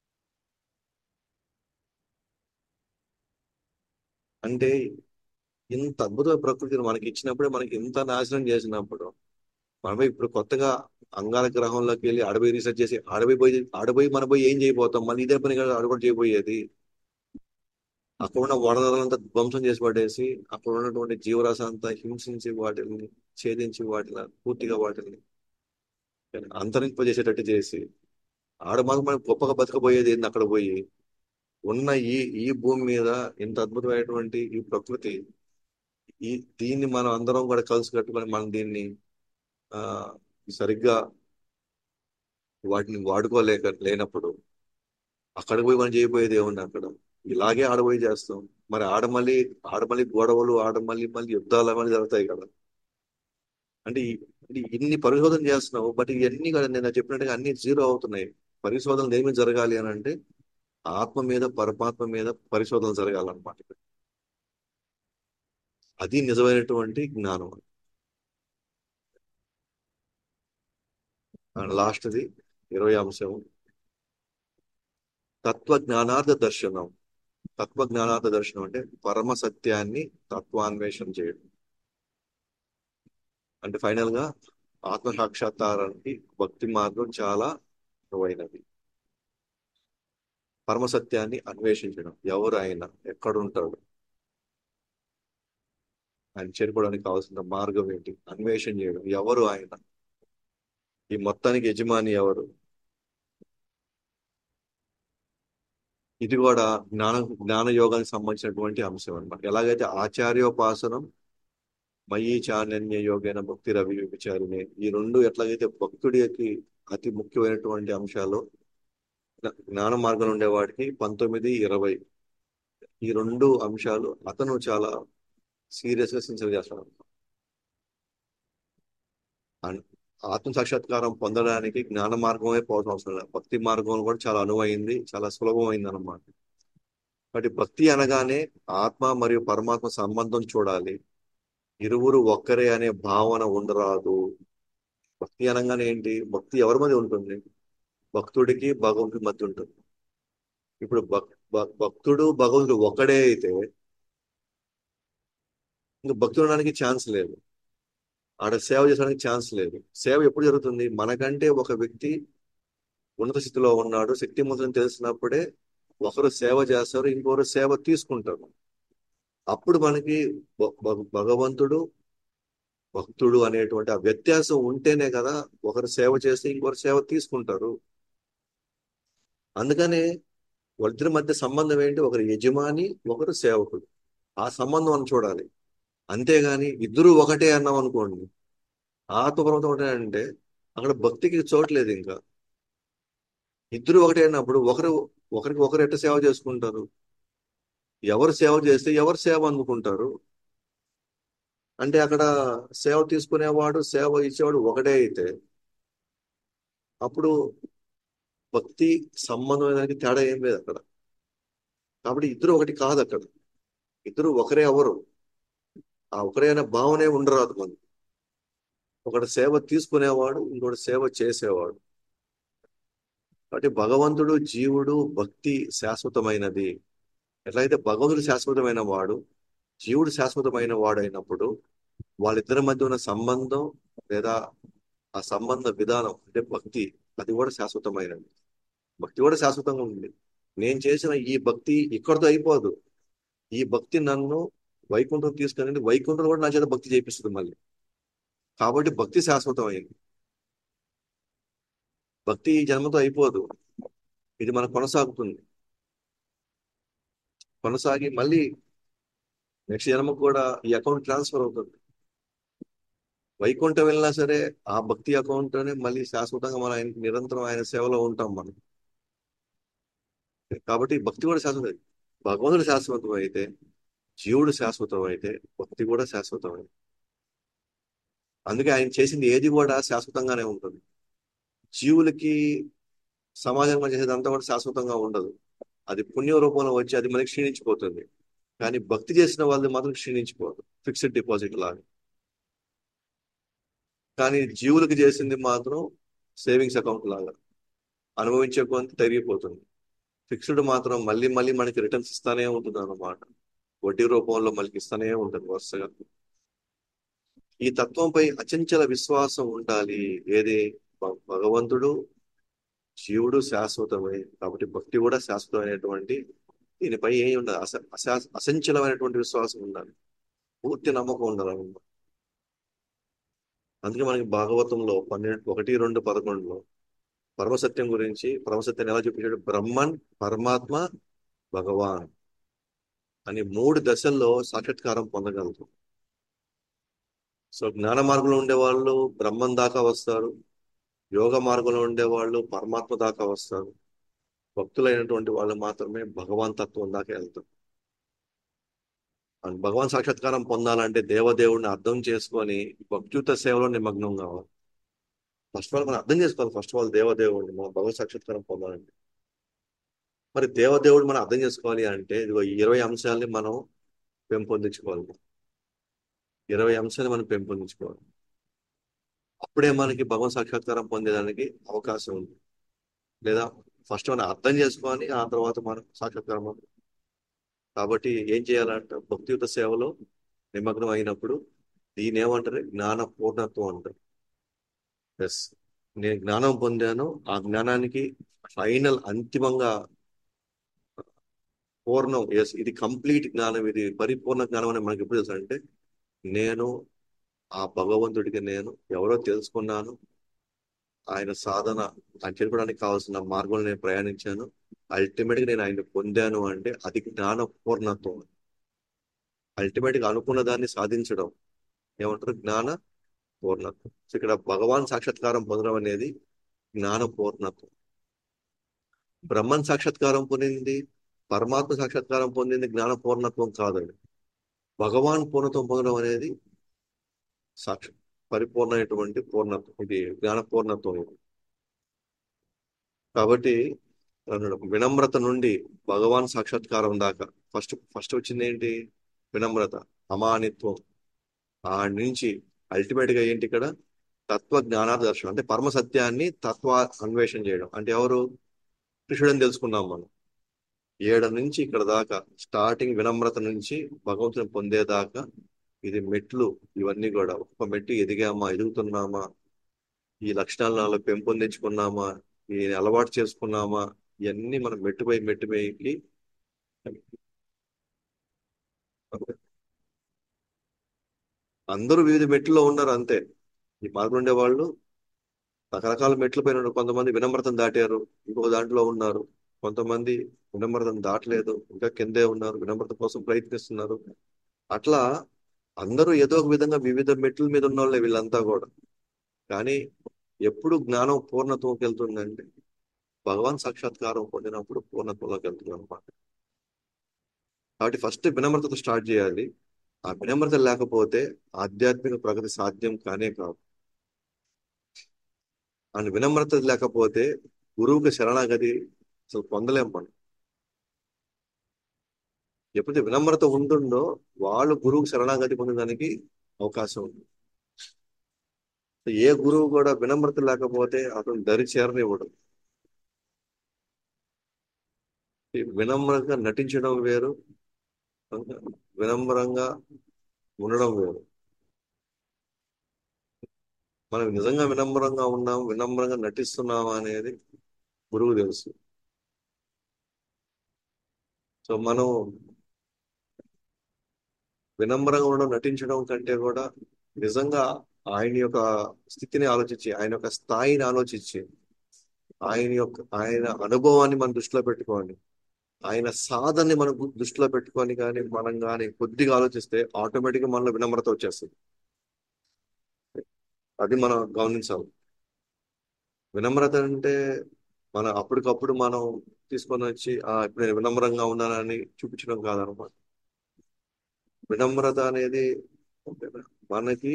అంటే ఇంత అద్భుతమైన ప్రకృతిని మనకి ఇచ్చినప్పుడే మనకి ఇంత నాశనం చేసినప్పుడు మనమే ఇప్పుడు కొత్తగా అంగాల గ్రహంలోకి వెళ్ళి అడవి రీసెర్చ్ చేసి అడవి పోయి అడవి మన పోయి ఏం చేయబోతాం మళ్ళీ ఇదే పని కదా అడవి చేయబోయేది అక్కడ ఉన్న వనరులంతా ధ్వంసం చేసి పడేసి అక్కడ ఉన్నటువంటి జీవరాశి అంతా హింసించి వాటిని ఛేదించి వాటిని పూర్తిగా వాటిని అంతరింపజేసేటట్టు చేసి ఆడ మాకు మనం గొప్పగా బతకపోయేది ఏంది అక్కడ పోయి ఉన్న ఈ ఈ భూమి మీద ఇంత అద్భుతమైనటువంటి ఈ ప్రకృతి ఈ దీన్ని మనం అందరం కూడా కలిసి కట్టుకొని మనం దీన్ని ఆ సరిగ్గా వాటిని వాడుకోలేక లేనప్పుడు అక్కడికి పోయి మనం చేయబోయేది ఏముంది అక్కడ ఇలాగే ఆడబోయి చేస్తాం మరి ఆడ మళ్ళీ ఆడ మళ్ళీ గొడవలు ఆడ మళ్ళీ మళ్ళీ యుద్ధాలు అవన్నీ జరుగుతాయి కదా అంటే ఈ- అంటే ఇన్ని పరిశోధన చేస్తున్నావు బట్ ఇవన్నీ కూడా నేను చెప్పినట్టుగా అన్ని జీరో అవుతున్నాయి పరిశోధనలు ఏమి జరగాలి అని అంటే ఆత్మ మీద పరమాత్మ మీద పరిశోధన జరగాలన్నమాట అది నిజమైనటువంటి జ్ఞానం లాస్ట్ది ఇరవై అంశం తత్వ జ్ఞానార్థ దర్శనం తత్వ జ్ఞానార్థ దర్శనం అంటే పరమ సత్యాన్ని తత్వాన్వేషణ చేయడం అంటే ఫైనల్ గా ఆత్మ సాక్షాత్కారానికి భక్తి మార్గం చాలా అనువైనది పరమ సత్యాన్ని అన్వేషించడం ఎవరు ఆయన ఎక్కడుంటాడు ఆయన చేరుకోవడానికి కావాల్సిన మార్గం ఏంటి అన్వేషణ చేయడం ఎవరు ఆయన ఈ మొత్తానికి యజమాని ఎవరు ఇది కూడా జ్ఞాన జ్ఞాన యోగానికి సంబంధించినటువంటి అంశం అన్నమాట ఎలాగైతే ఆచార్యోపాసనం మయీ చానన్య యోగైన భక్తి రవి విచారిణి ఈ రెండు ఎట్లాగైతే భక్తుడికి అతి ముఖ్యమైనటువంటి అంశాలు జ్ఞాన మార్గంలో ఉండేవాడికి పంతొమ్మిది ఇరవై ఈ రెండు అంశాలు అతను చాలా సీరియస్ గా సిన్సియర్ చేస్తాడు అన్- ఆత్మ సాక్షాత్కారం పొందడానికి జ్ఞాన మార్గమే పోవాల్సిన అవసరం లేదు భక్తి మార్గం కూడా చాలా అనువైంది చాలా సులభమైంది అనమాట కాబట్టి భక్తి అనగానే ఆత్మ మరియు పరమాత్మ సంబంధం చూడాలి ఇరువురు ఒక్కరే అనే భావన ఉండరాదు భక్తి అనగానే ఏంటి భక్తి ఎవరి మధ్య ఉంటుంది భక్తుడికి భగవంతుడి మధ్య ఉంటుంది ఇప్పుడు భక్ భక్- భక్తుడు భగవంతుడు ఒక్కడే అయితే ఇంకా భక్తుడు ఉండడానికి ఛాన్స్ లేదు ఆడ సేవ చేసడానికి ఛాన్స్ లేదు సేవ ఎప్పుడు జరుగుతుంది మనకంటే ఒక వ్యక్తి ఉన్నత స్థితిలో ఉన్నాడు శక్తిమంతుని తెలిసినప్పుడే ఒకరు సేవ చేస్తారు ఇంకొకరు సేవ తీసుకుంటారు అప్పుడు మనకి భ- భ- భగవంతుడు భక్తుడు అనేటువంటి ఆ వ్యత్యాసం ఉంటేనే కదా ఒకరు సేవ చేస్తే ఇంకొకరు సేవ తీసుకుంటారు అందుకనే వాళ్ళిద్దరి మధ్య సంబంధం ఏంటి ఒకరు యజమాని ఒకరు సేవకుడు ఆ సంబంధం మనం చూడాలి అంతేగాని ఇద్దరు ఒకటే అన్నాం అనుకోండి ఆత్మపరమతం ఒకటే అంటే అక్కడ భక్తికి చోట్లేదు ఇంకా ఇద్దరు ఒకటే అన్నప్పుడు ఒకరు ఒకరికి ఒకరు ఎట్ట సేవ చేసుకుంటారు ఎవరు సేవ చేస్తే ఎవరు సేవ అందుకుంటారు అంటే అక్కడ సేవ తీసుకునేవాడు సేవ ఇచ్చేవాడు ఒకటే అయితే అప్పుడు భక్తి సంబంధం దానికి తేడా ఏం లేదు అక్కడ కాబట్టి ఇద్దరు ఒకటి కాదు అక్కడ ఇద్దరు ఒకరే ఎవరు ఆ ఒకరే అనే భావనే ఉండరాదు మనకి ఒకటి సేవ తీసుకునేవాడు ఇంకోటి సేవ చేసేవాడు కాబట్టి భగవంతుడు జీవుడు భక్తి శాశ్వతమైనది ఎట్లయితే భగవంతుడు శాశ్వతమైన వాడు జీవుడు శాశ్వతమైన వాడు అయినప్పుడు వాళ్ళిద్దరి మధ్య ఉన్న సంబంధం లేదా ఆ సంబంధ విధానం అంటే భక్తి అది కూడా శాశ్వతమైనది భక్తి కూడా శాశ్వతంగా ఉంది నేను చేసిన ఈ భక్తి ఇక్కడితో అయిపోదు ఈ భక్తి నన్ను వైకుంఠం తీసుకెళ్ళి వైకుంఠం కూడా నా చేత భక్తి చేపిస్తుంది మళ్ళీ కాబట్టి భక్తి శాశ్వతమైంది భక్తి ఈ జన్మతో అయిపోదు ఇది మనకు కొనసాగుతుంది కొనసాగి మళ్ళీ నెక్స్ట్ జన్మకు కూడా ఈ అకౌంట్ ట్రాన్స్ఫర్ అవుతుంది వైకుంఠం వెళ్ళినా సరే ఆ భక్తి అకౌంట్ అనే మళ్ళీ శాశ్వతంగా మనం ఆయన నిరంతరం ఆయన సేవలో ఉంటాం మనం కాబట్టి భక్తి కూడా శాశ్వతం భగవంతుడు శాశ్వతం అయితే జీవుడు శాశ్వతం అయితే భక్తి కూడా శాశ్వతమైంది అందుకే ఆయన చేసింది ఏది కూడా శాశ్వతంగానే ఉంటుంది జీవులకి సమాజంగా చేసేదంతా కూడా శాశ్వతంగా ఉండదు అది పుణ్య రూపంలో వచ్చి అది మనకి క్షీణించిపోతుంది కానీ భక్తి చేసిన వాళ్ళది మాత్రం క్షీణించిపోదు ఫిక్స్డ్ డిపాజిట్ లాగా కానీ జీవులకి చేసింది మాత్రం సేవింగ్స్ అకౌంట్ లాగా అనుభవించే కొంత తరిగిపోతుంది ఫిక్స్డ్ మాత్రం మళ్ళీ మళ్ళీ మనకి రిటర్న్స్ ఇస్తానే ఉంటుంది అన్నమాట వడ్డీ రూపంలో మనకి ఇస్తానే ఉంటుంది వరుసగా ఈ తత్వంపై అచంచల విశ్వాసం ఉండాలి ఏది భ- భగవంతుడు జీవుడు శాశ్వతమే కాబట్టి భక్తి కూడా శాశ్వతమైనటువంటి దీనిపై ఏమి ఉండదు అస అస- అసంచలమైనటువంటి విశ్వాసం ఉండాలి పూర్తి నమ్మకం ఉండాలి అన్నమాట. అందుకే మనకి భాగవతంలో పన్నెండు ఒకటి రెండు పదకొండులో పరమసత్యం గురించి పరమసత్యాన్ని ఎలా చూపించాడు బ్రహ్మన్ పరమాత్మ భగవాన్ అని మూడు దశల్లో సాక్షాత్కారం పొందగలరు సో జ్ఞాన మార్గంలో ఉండే వాళ్ళు బ్రహ్మం దాకా వస్తారు యోగ మార్గంలో ఉండే వాళ్ళు పరమాత్మ దాకా వస్తారు భక్తులైనటువంటి వాళ్ళు మాత్రమే భగవాన్ తత్వం దాకా వెళ్తారు అండ్ భగవాన్ సాక్షాత్కారం పొందాలంటే దేవదేవుడిని అర్థం చేసుకొని భక్తుత సేవలో నిమగ్నం కావాలి ఫస్ట్ ఆఫ్ ఆల్ మనం అర్థం చేసుకోవాలి ఫస్ట్ ఆఫ్ ఆల్ దేవదేవుడిని మనం భగవత్ సాక్షాత్కారం పొందాలంటే మరి దేవదేవుడు మనం అర్థం చేసుకోవాలి అంటే ఇదిగో ఈ ఇరవై అంశాలని మనం పెంపొందించుకోవాలి ఇరవై అంశాలు మనం పెంపొందించుకోవాలి అప్పుడే మనకి భగవన్ సాక్షాత్కారం పొందేదానికి అవకాశం ఉంది లేదా ఫస్ట్ మనం అర్థం చేసుకొని ఆ తర్వాత మనం సాక్షాత్కారం పొందాలి. కాబట్టి ఏం చేయాలంటే భక్తియుత సేవలో నిమగ్నం అయినప్పుడు దీని ఏమంటారు జ్ఞాన పూర్ణత్వం అంటారు ఎస్ నేను జ్ఞానం పొందాను ఆ జ్ఞానానికి ఫైనల్ అంతిమంగా పూర్ణం ఎస్ ఇది కంప్లీట్ జ్ఞానం ఇది పరిపూర్ణ జ్ఞానం అని మనకి ఎప్పుడు తెలుసు అంటే నేను ఆ భగవంతుడికి నేను ఎవరో తెలుసుకున్నాను ఆయన సాధన ఆయన చేరుకోవడానికి కావాల్సిన మార్గంలో నేను ప్రయాణించాను అల్టిమేట్ గా నేను ఆయన పొందాను అంటే అది జ్ఞాన పూర్ణత్వం అల్టిమేట్ గా అనుకున్న దాన్ని సాధించడం ఏమంటారు జ్ఞాన పూర్ణత్వం సో ఇక్కడ భగవాన్ సాక్షాత్కారం పొందడం అనేది జ్ఞాన పూర్ణత్వం బ్రహ్మన్ సాక్షాత్కారం పొందింది పరమాత్మ సాక్షాత్కారం పొందింది జ్ఞాన పూర్ణత్వం కాదండి భగవాన్ పూర్ణత్వం పొందడం అనేది సాక్షి పరిపూర్ణమైనటువంటి పూర్ణత్వం ఇది జ్ఞాన పూర్ణత్వం ఇది కాబట్టి అన్నాడు, వినమ్రత నుండి భగవాన్ సాక్షాత్కారం దాకా ఫస్ట్ ఫస్ట్ వచ్చింది ఏంటి వినమ్రత అమానిత్వం ఆ నుంచి అల్టిమేట్ గా ఏంటి ఇక్కడ తత్వ జ్ఞానార్థ దర్శనం అంటే పరమ సత్యాన్ని తత్వ అన్వేషణ చేయడం అంటే ఎవరు కృష్ణుడని తెలుసుకున్నాం మనం ఏడు నుంచి ఇక్కడ దాకా స్టార్టింగ్ వినమ్రత నుంచి భగవంతుని పొందేదాకా ఇది మెట్లు ఇవన్నీ కూడా ఒక్క మెట్టు ఎదిగామా ఎదుగుతున్నామా ఈ లక్షణాలు నాలో పెంపొందించుకున్నామా ఈ అలవాటు చేసుకున్నామా ఇవన్నీ మనం మెట్టుపై మెట్టుపైకి అందరూ వివిధ మెట్లలో ఉన్నారు అంతే ఈ మార్గంలో ఉండే వాళ్ళు రకరకాల మెట్ల పైన ఉన్నారు. కొంతమంది వినమ్రతను దాటారు ఇంకొక దాంట్లో ఉన్నారు కొంతమంది వినమ్రతను దాటలేదు ఇంకా కిందే ఉన్నారు వినమ్రత కోసం ప్రయత్నిస్తున్నారు అట్లా అందరూ ఏదో ఒక విధంగా వివిధ మెట్ల మీద ఉన్న వాళ్ళే వీళ్ళంతా కూడా కానీ ఎప్పుడు జ్ఞానం పూర్ణత్వంకి వెళ్తుందంటే భగవాన్ సాక్షాత్కారం పొందినప్పుడు పూర్ణత్వంలోకి వెళ్తుంది అనమాట కాబట్టి ఫస్ట్ వినమ్రతతో స్టార్ట్ చేయాలి ఆ వినమ్రత లేకపోతే ఆధ్యాత్మిక ప్రగతి సాధ్యం కానే కాదు అండ్ వినమ్రత లేకపోతే గురువుకి శరణాగతి అసలు పొందలేం మనం ఎప్పుడైతే వినమ్రత ఉంటుందో వాళ్ళు గురువుకి శరణాగతి పొందడానికి అవకాశం ఉంది ఏ గురువు కూడా వినమ్రత లేకపోతే అతను దరి చేరనివ్వడు ఈ వినమ్రంగా నటించడం వేరు వినమ్రంగా ఉండడం వేరు మనం నిజంగా వినమ్రంగా ఉన్నాం వినమ్రంగా నటిస్తున్నామా అనేది గురువు తెలుసు సో మనం వినమ్రంగా ఉండడం నటించడం కంటే కూడా నిజంగా ఆయన యొక్క స్థితిని ఆలోచించి ఆయన యొక్క స్థాయిని ఆలోచించి ఆయన యొక్క ఆయన అనుభవాన్ని మనం దృష్టిలో పెట్టుకోండి ఆయన సాధనని మనం దృష్టిలో పెట్టుకొని కానీ మనం కానీ కొద్దిగా ఆలోచిస్తే ఆటోమేటిక్ గా మనలో వినమ్రత వచ్చేస్తుంది అది మనం గమనించాలి వినమ్రత అంటే మన అప్పటికప్పుడు మనం తీసుకొని వచ్చి ఆ ఇప్పుడు నేను వినమ్రంగా ఉన్నానని చూపించడం కాదనమాట వినమ్రత అనేది మనకి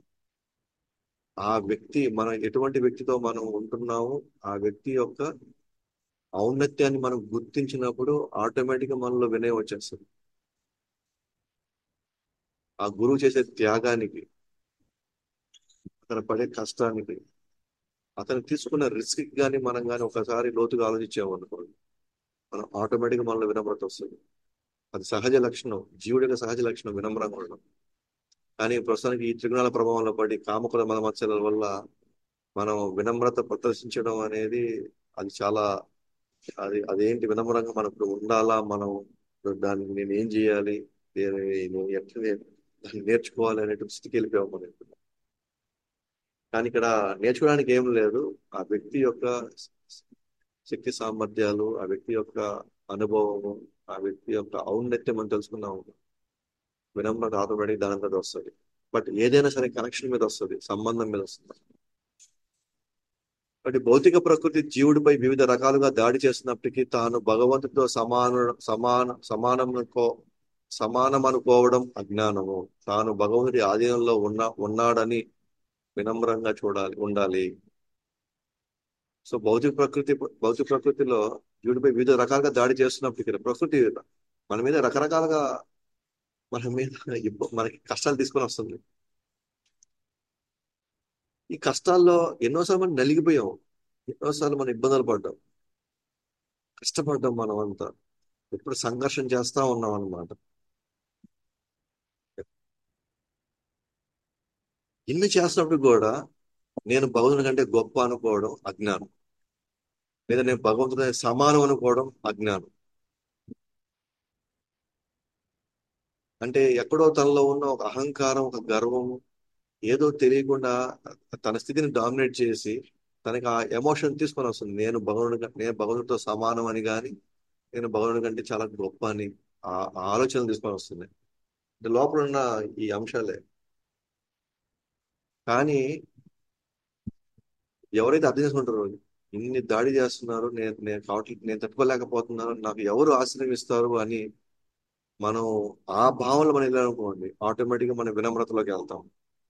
ఆ వ్యక్తి మన ఎటువంటి వ్యక్తితో మనం ఉంటున్నామో ఆ వ్యక్తి యొక్క ఔన్నత్యాన్ని మనం గుర్తించినప్పుడు ఆటోమేటిక్ గా మనలో వినయం వచ్చేస్తుంది ఆ గురువు చేసే త్యాగానికి అతను పడే కష్టానికి అతను తీసుకున్న రిస్క్ కానీ మనం కానీ ఒకసారి లోతుగా ఆలోచించాము అనుకోండి మనం ఆటోమేటిక్ మనలో వినమ్రత వస్తుంది అది సహజ లక్షణం జీవుడి యొక్క సహజ లక్షణం వినమ్రంగా ఉండడం కానీ ప్రస్తుతానికి ఈ త్రిగుణాల ప్రభావంలో పడి కామకుల మలమత్సల వల్ల మనం వినమ్రత ప్రదర్శించడం అనేది అది చాలా అది అదేంటి వినమ్రంగా మనం ఇప్పుడు ఉండాలా మనం దానికి నేను ఏం చేయాలి నేను నేను ఎట్లా నే- దాన్ని నేర్చుకోవాలి అనే స్థితికి వెళ్ళిపోయాం మనం ఇప్పుడు. కానీ ఇక్కడ నేర్చుకోవడానికి ఏం లేదు ఆ వ్యక్తి యొక్క శక్తి సామర్థ్యాలు ఆ వ్యక్తి యొక్క అనుభవము ఆ వ్యక్తి యొక్క ఔన్నత్యం మనం తెలుసుకున్నాము వినమ్రత ఆటోమేటిక్ దాని మీద వస్తుంది బట్ ఏదైనా సరే కనెక్షన్ మీద వస్తుంది సంబంధం మీద వస్తుంది బట్ భౌతిక ప్రకృతి జీవుడిపై వివిధ రకాలుగా దాడి చేస్తున్నప్పటికీ తాను భగవంతుడితో సమాన సమాన సమానముకో సమానం అనుకోవడం అజ్ఞానము తాను భగవంతుడి ఆధీనంలో ఉన్న ఉన్నాడని వినమ్రంగా చూడాలి ఉండాలి సో భౌతిక ప్రకృతి భౌతిక ప్రకృతిలో జీవుడిపై వివిధ రకాలుగా దాడి చేస్తున్నప్పటికీ ప్రకృతి మన మీద రకరకాలుగా మన మీద ఇబ్బ- మనకి కష్టాలు తీసుకొని వస్తుంది ఈ కష్టాల్లో ఎన్నోసార్లు మనం నలిగిపోయాం ఎన్నోసార్లు మనం ఇబ్బందులు పడ్డాం కష్టపడ్డాం మనం అంతా ఎప్పుడు సంఘర్షణ చేస్తా ఉన్నాం అన్నమాట ఇన్ని చేస్తున్నప్పుడు కూడా నేను భగవంతుని కంటే గొప్ప అనుకోవడం అజ్ఞానం లేదా నేను భగవంతుని సమానం అనుకోవడం అజ్ఞానం అంటే ఎక్కడో తనలో ఉన్న ఒక అహంకారం ఒక గర్వము ఏదో తెలియకుండా తన స్థితిని డామినేట్ చేసి తనకి ఆ ఎమోషన్ తీసుకొని వస్తుంది నేను భగవంతుడి కం- నేను భగవంతుడితో సమానం అని కానీ నేను భగవంతుడి కంటే చాలా గొప్ప అని ఆ ఆ ఆలోచనలు తీసుకొని వస్తుంది అంటే లోపల ఉన్న ఈ అంశాలే కానీ ఎవరైతే అర్థం చేసుకుంటారో ఇన్ని దాడి చేస్తున్నారు నేను నేను కాబట్టి నేను తట్టుకోలేకపోతున్నాను నాకు ఎవరు ఆశ్రయిస్తారు అని మనం ఆ భావనలో మనం వెళ్ళాలనుకోండి ఆటోమేటిక్ గా మనం వినమ్రతలోకి వెళ్తాం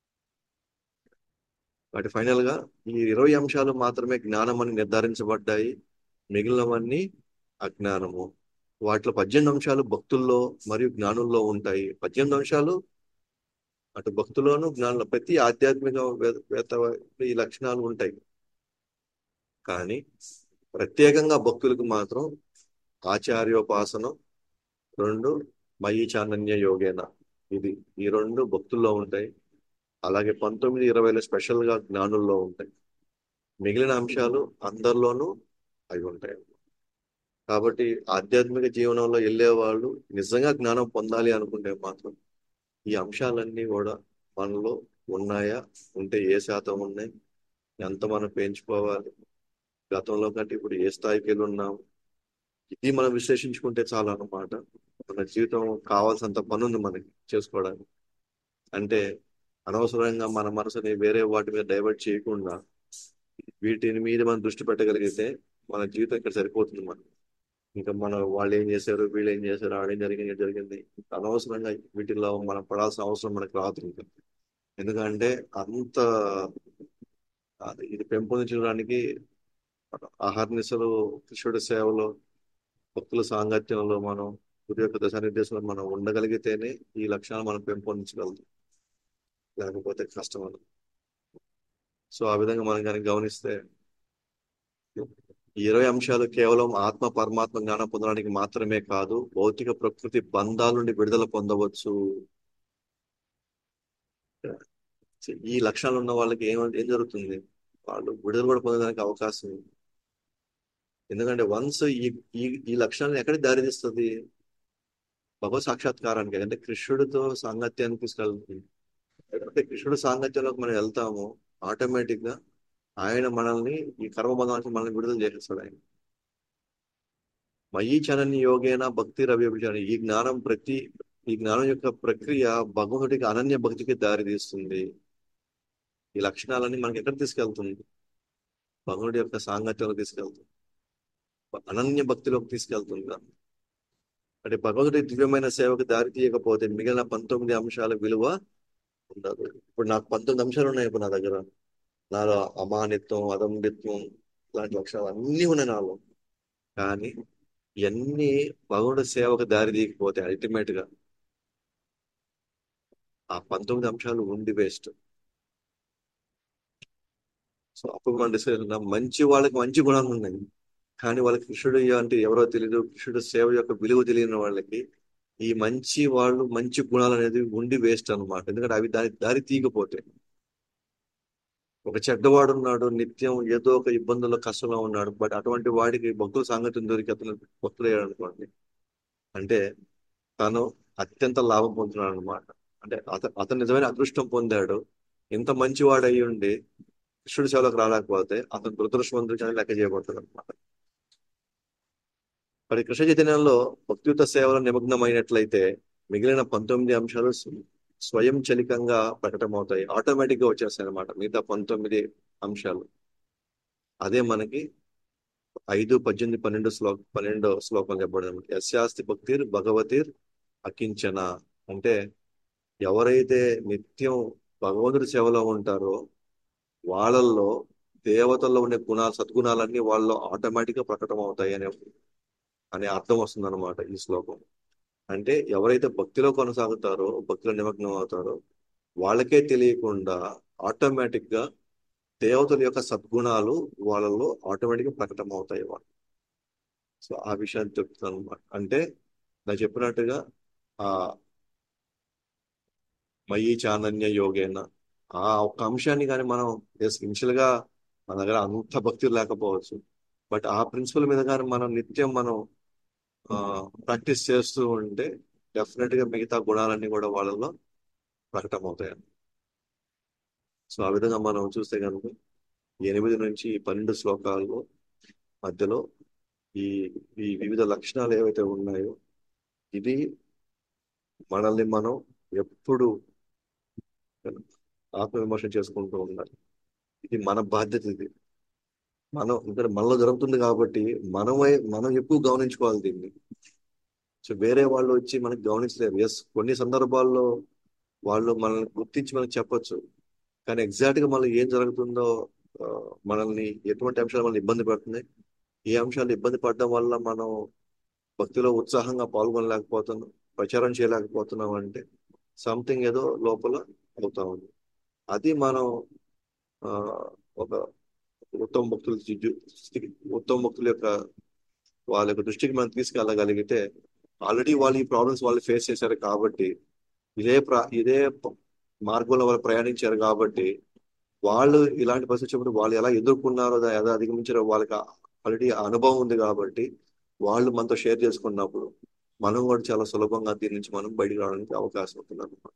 వాటి ఫైనల్ గా ఈ ఇరవై అంశాలు మాత్రమే జ్ఞానం అని నిర్ధారించబడ్డాయి మిగిలినవన్నీ అజ్ఞానము వాటిలో పద్దెనిమిది అంశాలు భక్తుల్లో మరియు జ్ఞానుల్లో ఉంటాయి పద్దెనిమిది అంశాలు అటు భక్తుల్లోను జ్ఞానంలో ప్రతి ఆధ్యాత్మిక వేద- వేత్త ఈ లక్షణాలు ఉంటాయి కానీ ప్రత్యేకంగా భక్తులకు మాత్రం ఆచార్యోపాసనం రెండు మయి చానన్య యోగేన ఇది ఈ రెండు భక్తుల్లో ఉంటాయి అలాగే పంతొమ్మిది ఇరవైలో స్పెషల్ గా జ్ఞానుల్లో ఉంటాయి మిగిలిన అంశాలు అందరిలోనూ అవి ఉంటాయి కాబట్టి ఆధ్యాత్మిక జీవనంలో వెళ్ళే వాళ్ళు నిజంగా జ్ఞానం పొందాలి అనుకుంటే మాత్రం ఈ అంశాలన్నీ కూడా మనలో ఉన్నాయా ఉంటే ఏ శాతం ఉన్నాయి ఎంత మనం పెంచుకోవాలి గతంలో కంటే ఇప్పుడు ఏ స్థాయికి వెళ్ళి ఉన్నాం ఇది మనం విశ్లేషించుకుంటే చాలా అన్నమాట మన జీవితం కావాల్సినంత పని ఉంది మనకి చేసుకోవడానికి అంటే అనవసరంగా మన మనసుని వేరే వాటి మీద డైవర్ట్ చేయకుండా వీటిని మీద మనం దృష్టి పెట్టగలిగితే మన జీవితం ఇక్కడ సరిపోతుంది మనం ఇంకా మన వాళ్ళు ఏం చేశారు వీళ్ళు ఏం చేశారు ఆడేం జరిగింది ఏం జరిగింది అనవసరంగా వీటిల్లో మనం పడాల్సిన అవసరం మనకు రాదు ఇంకా ఎందుకంటే అంత అది ఇది పెంపొందించడానికి అహర్నిశలు కృష్ణుడి సేవలో భక్తుల సాంగత్యంలో మనం గురి యొక్క దశానిర్దేశంలో మనం ఉండగలిగితేనే ఈ లక్షణాలు మనం పెంపొందించగలుగుతాం లేకపోతే కష్టం అది సో ఆ విధంగా మనం కనుక గమనిస్తే ఈ ఇరవై అంశాలు కేవలం ఆత్మ పరమాత్మ జ్ఞానం పొందడానికి మాత్రమే కాదు భౌతిక ప్రకృతి బంధాల నుండి విడుదల పొందవచ్చు ఈ లక్షణాలు ఉన్న వాళ్ళకి ఏం ఏం జరుగుతుంది వాళ్ళు విడుదల కూడా పొందడానికి అవకాశం ఉంది ఎందుకంటే వన్స్ ఈ ఈ ఈ లక్షణాలను ఎక్కడికి దారితీస్తుంది భగవత్ సాక్షాత్కారానికి అంటే కృష్ణుడితో సాంగత్యాన్ని తీసుకెళ్తుంది అంటే కృష్ణుడు సాంగత్యంలోకి మనం వెళ్తాము ఆటోమేటిక్ గా ఆయన మనల్ని ఈ కర్మబంధానికి మనల్ని విడుదల చేసేస్తాడు ఆయన మయీ చనని యోగేన భక్తి రవ్యభిచారం ఈ జ్ఞానం ప్రతి ఈ జ్ఞానం యొక్క ప్రక్రియ భగవంతుడికి అనన్య భక్తికి దారి తీస్తుంది ఈ లక్షణాలన్నీ మనకి ఎక్కడ తీసుకెళ్తుంది భగవంతుడి యొక్క సాంగత్యంలో తీసుకెళ్తుంది అనన్య భక్తిలోకి తీసుకెళ్తుంది అంటే భగవంతుడి దివ్యమైన సేవకు దారి తీయకపోతే మిగిలిన పంతొమ్మిది అంశాల విలువ ఉండదు ఇప్పుడు నాకు పంతొమ్మిది అంశాలు ఉన్నాయి ఇప్పుడు నా దగ్గర నాలో అమానిత్వం అదంబిత్వం ఇలాంటి లక్షణాలు అన్నీ ఉన్నాయి నాలో కానీ ఇవన్నీ భగవంతుడి సేవకు దారి తీయకపోతే అల్టిమేట్ గా ఆ పంతొమ్మిది అంశాలు ఉండి వేస్ట్ సో అప్పుడు మనం డిస్కస్ మంచి వాళ్ళకి మంచి గుణాలు ఉన్నాయి కానీ వాళ్ళకి కృష్ణుడు అంటే ఎవరో తెలియదు కృష్ణుడు సేవ యొక్క విలువ తెలియని వాళ్ళకి ఈ మంచి వాళ్ళు మంచి గుణాలు అనేది ఉండి వేస్ట్ అన్నమాట ఎందుకంటే అవి దాని దారి తీయకపోతే ఒక చెడ్డవాడు ఉన్నాడు నిత్యం ఏదో ఒక ఇబ్బందుల్లో కష్టంలో ఉన్నాడు బట్ అటువంటి వాడికి భక్తుల సాంగత్యం దొరికి అతను భక్తులయ్యాడు అనుకోండి అంటే తను అత్యంత లాభం పొందుతున్నాడు అనమాట అంటే అత అతను నిజమైన అదృష్టం పొందాడు ఇంత మంచివాడు అయ్యి ఉండి కృష్ణుడి సేవలకు రాలేకపోతే అతను దురదృష్టవంతుడికి లెక్క చేయబడతాడు అనమాట మరి కృష్ణ చైతన్యంలో భక్తియుత సేవలో నిమగ్నమైనట్లయితే మిగిలిన పంతొమ్మిది అంశాలు స్వయం చలికంగా ప్రకటమవుతాయి ఆటోమేటిక్ గా వచ్చేస్తాయి అనమాట మిగతా పంతొమ్మిది అంశాలు అదే మనకి ఐదు పద్దెనిమిది పన్నెండు శ్లోక పన్నెండో శ్లోకం చెప్పబడింది అనమాట యస్యాస్తి భక్తిర్ భగవతిర్ అకించన అంటే ఎవరైతే నిత్యం భగవంతుడి సేవలో ఉంటారో వాళ్ళల్లో దేవతల్లో ఉండే గుణాలు సద్గుణాలన్నీ వాళ్ళలో ఆటోమేటిక్ గా ప్రకటన అవుతాయి అనే అనే అర్థం వస్తుంది అనమాట ఈ శ్లోకం అంటే ఎవరైతే భక్తిలో కొనసాగుతారో భక్తిలో నిమగ్నం అవుతారో వాళ్ళకే తెలియకుండా ఆటోమేటిక్ గా దేవతల యొక్క సద్గుణాలు వాళ్ళలో ఆటోమేటిక్ గా ప్రకటన అవుతాయి వాళ్ళు సో ఆ విషయాన్ని చెప్తున్నాను అనమాట అంటే నాకు చెప్పినట్టుగా ఆ మయీ చానన్య యోగేన ఆ ఒక్క అంశాన్ని కానీ మనం ఇనిషియల్ గా మన దగ్గర అంత భక్తి లేకపోవచ్చు బట్ ఆ ప్రిన్సిపల్ మీద కానీ మనం నిత్యం మనం ప్రాక్టీస్ చేస్తూ ఉంటే డెఫినెట్ గా మిగతా గుణాలన్నీ కూడా వాళ్ళలో ప్రకటమవుతాయి సో ఆ విధంగా మనం చూస్తే కనుక ఎనిమిది నుంచి పన్నెండు శ్లోకాల్లో మధ్యలో ఈ ఈ వివిధ లక్షణాలు ఏవైతే ఉన్నాయో ఇది మనల్ని మనం ఎప్పుడు ఆత్మవిమర్శ చేసుకుంటూ ఉండాలి ఇది మన బాధ్యత ఇది మనం ఇక్కడ మనలో జరుగుతుంది కాబట్టి మనమే మనం ఎక్కువ గమనించుకోవాలి దీన్ని సో వేరే వాళ్ళు వచ్చి మనకి గమనించలేరు ఎస్ కొన్ని సందర్భాల్లో వాళ్ళు మనల్ని గుర్తించి మనకి చెప్పొచ్చు కానీ ఎగ్జాక్ట్ గా మళ్ళీ ఏం జరుగుతుందో మనల్ని ఎటువంటి అంశాలు మనల్ని ఇబ్బంది పడుతున్నాయి ఏ అంశాలు ఇబ్బంది పడడం వల్ల మనం భక్తిలో ఉత్సాహంగా పాల్గొనలేకపోతున్నాం ప్రచారం చేయలేకపోతున్నాం అంటే సంథింగ్ ఏదో లోపల అవుతా ఉంది అది మనం ఒక ఉత్తమ భక్తుల ఉత్తమ భక్తుల యొక్క వాళ్ళ యొక్క దృష్టికి మనం తీసుకెళ్ళగలిగితే ఆల్రెడీ వాళ్ళు ఈ ప్రాబ్లమ్స్ వాళ్ళు ఫేస్ చేశారు కాబట్టి ఇదే ప్రా ఇదే మార్గంలో వాళ్ళు ప్రయాణించారు కాబట్టి వాళ్ళు ఇలాంటి పరిస్థితి వచ్చినప్పుడు వాళ్ళు ఎలా ఎదుర్కొన్నారో ఎలా అధిగమించారో వాళ్ళకి ఆల్రెడీ అనుభవం ఉంది కాబట్టి వాళ్ళు మనతో షేర్ చేసుకున్నప్పుడు మనం కూడా చాలా సులభంగా దీని నుంచి మనం బయటికి రావడానికి అవకాశం అవుతుంది అనమాట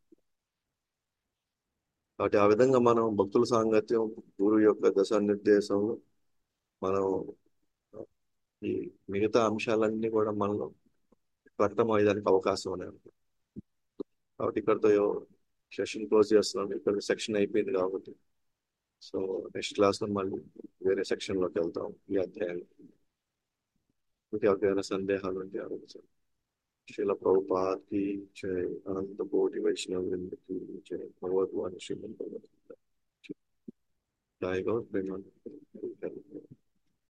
కాబట్టి ఆ విధంగా మనం భక్తుల సాంగత్యం గురువు యొక్క దశానిర్దేశంలో మనం ఈ మిగతా అంశాలన్నీ కూడా మనలో ప్రకటమయ్యేదానికి అవకాశం అనేది కాబట్టి ఇక్కడతో సెషన్ క్లోజ్ చేస్తున్నాం ఇక్కడ సెక్షన్ అయిపోయింది కాబట్టి సో నెక్స్ట్ క్లాస్ లో మళ్ళీ వేరే సెక్షన్ లోకి వెళ్తాం ఈ అధ్యాయంలో ఇంకా ఎవరికైనా సందేహాలు ఉంటే అడగచ్చు శిల ప్రభుపాద్ కి జై అనంత కోటి వైష్ణవ వృందకి జై భగవద్వాన్ శ్రీమన్ భగవద్ జై గౌర్ ప్రేమ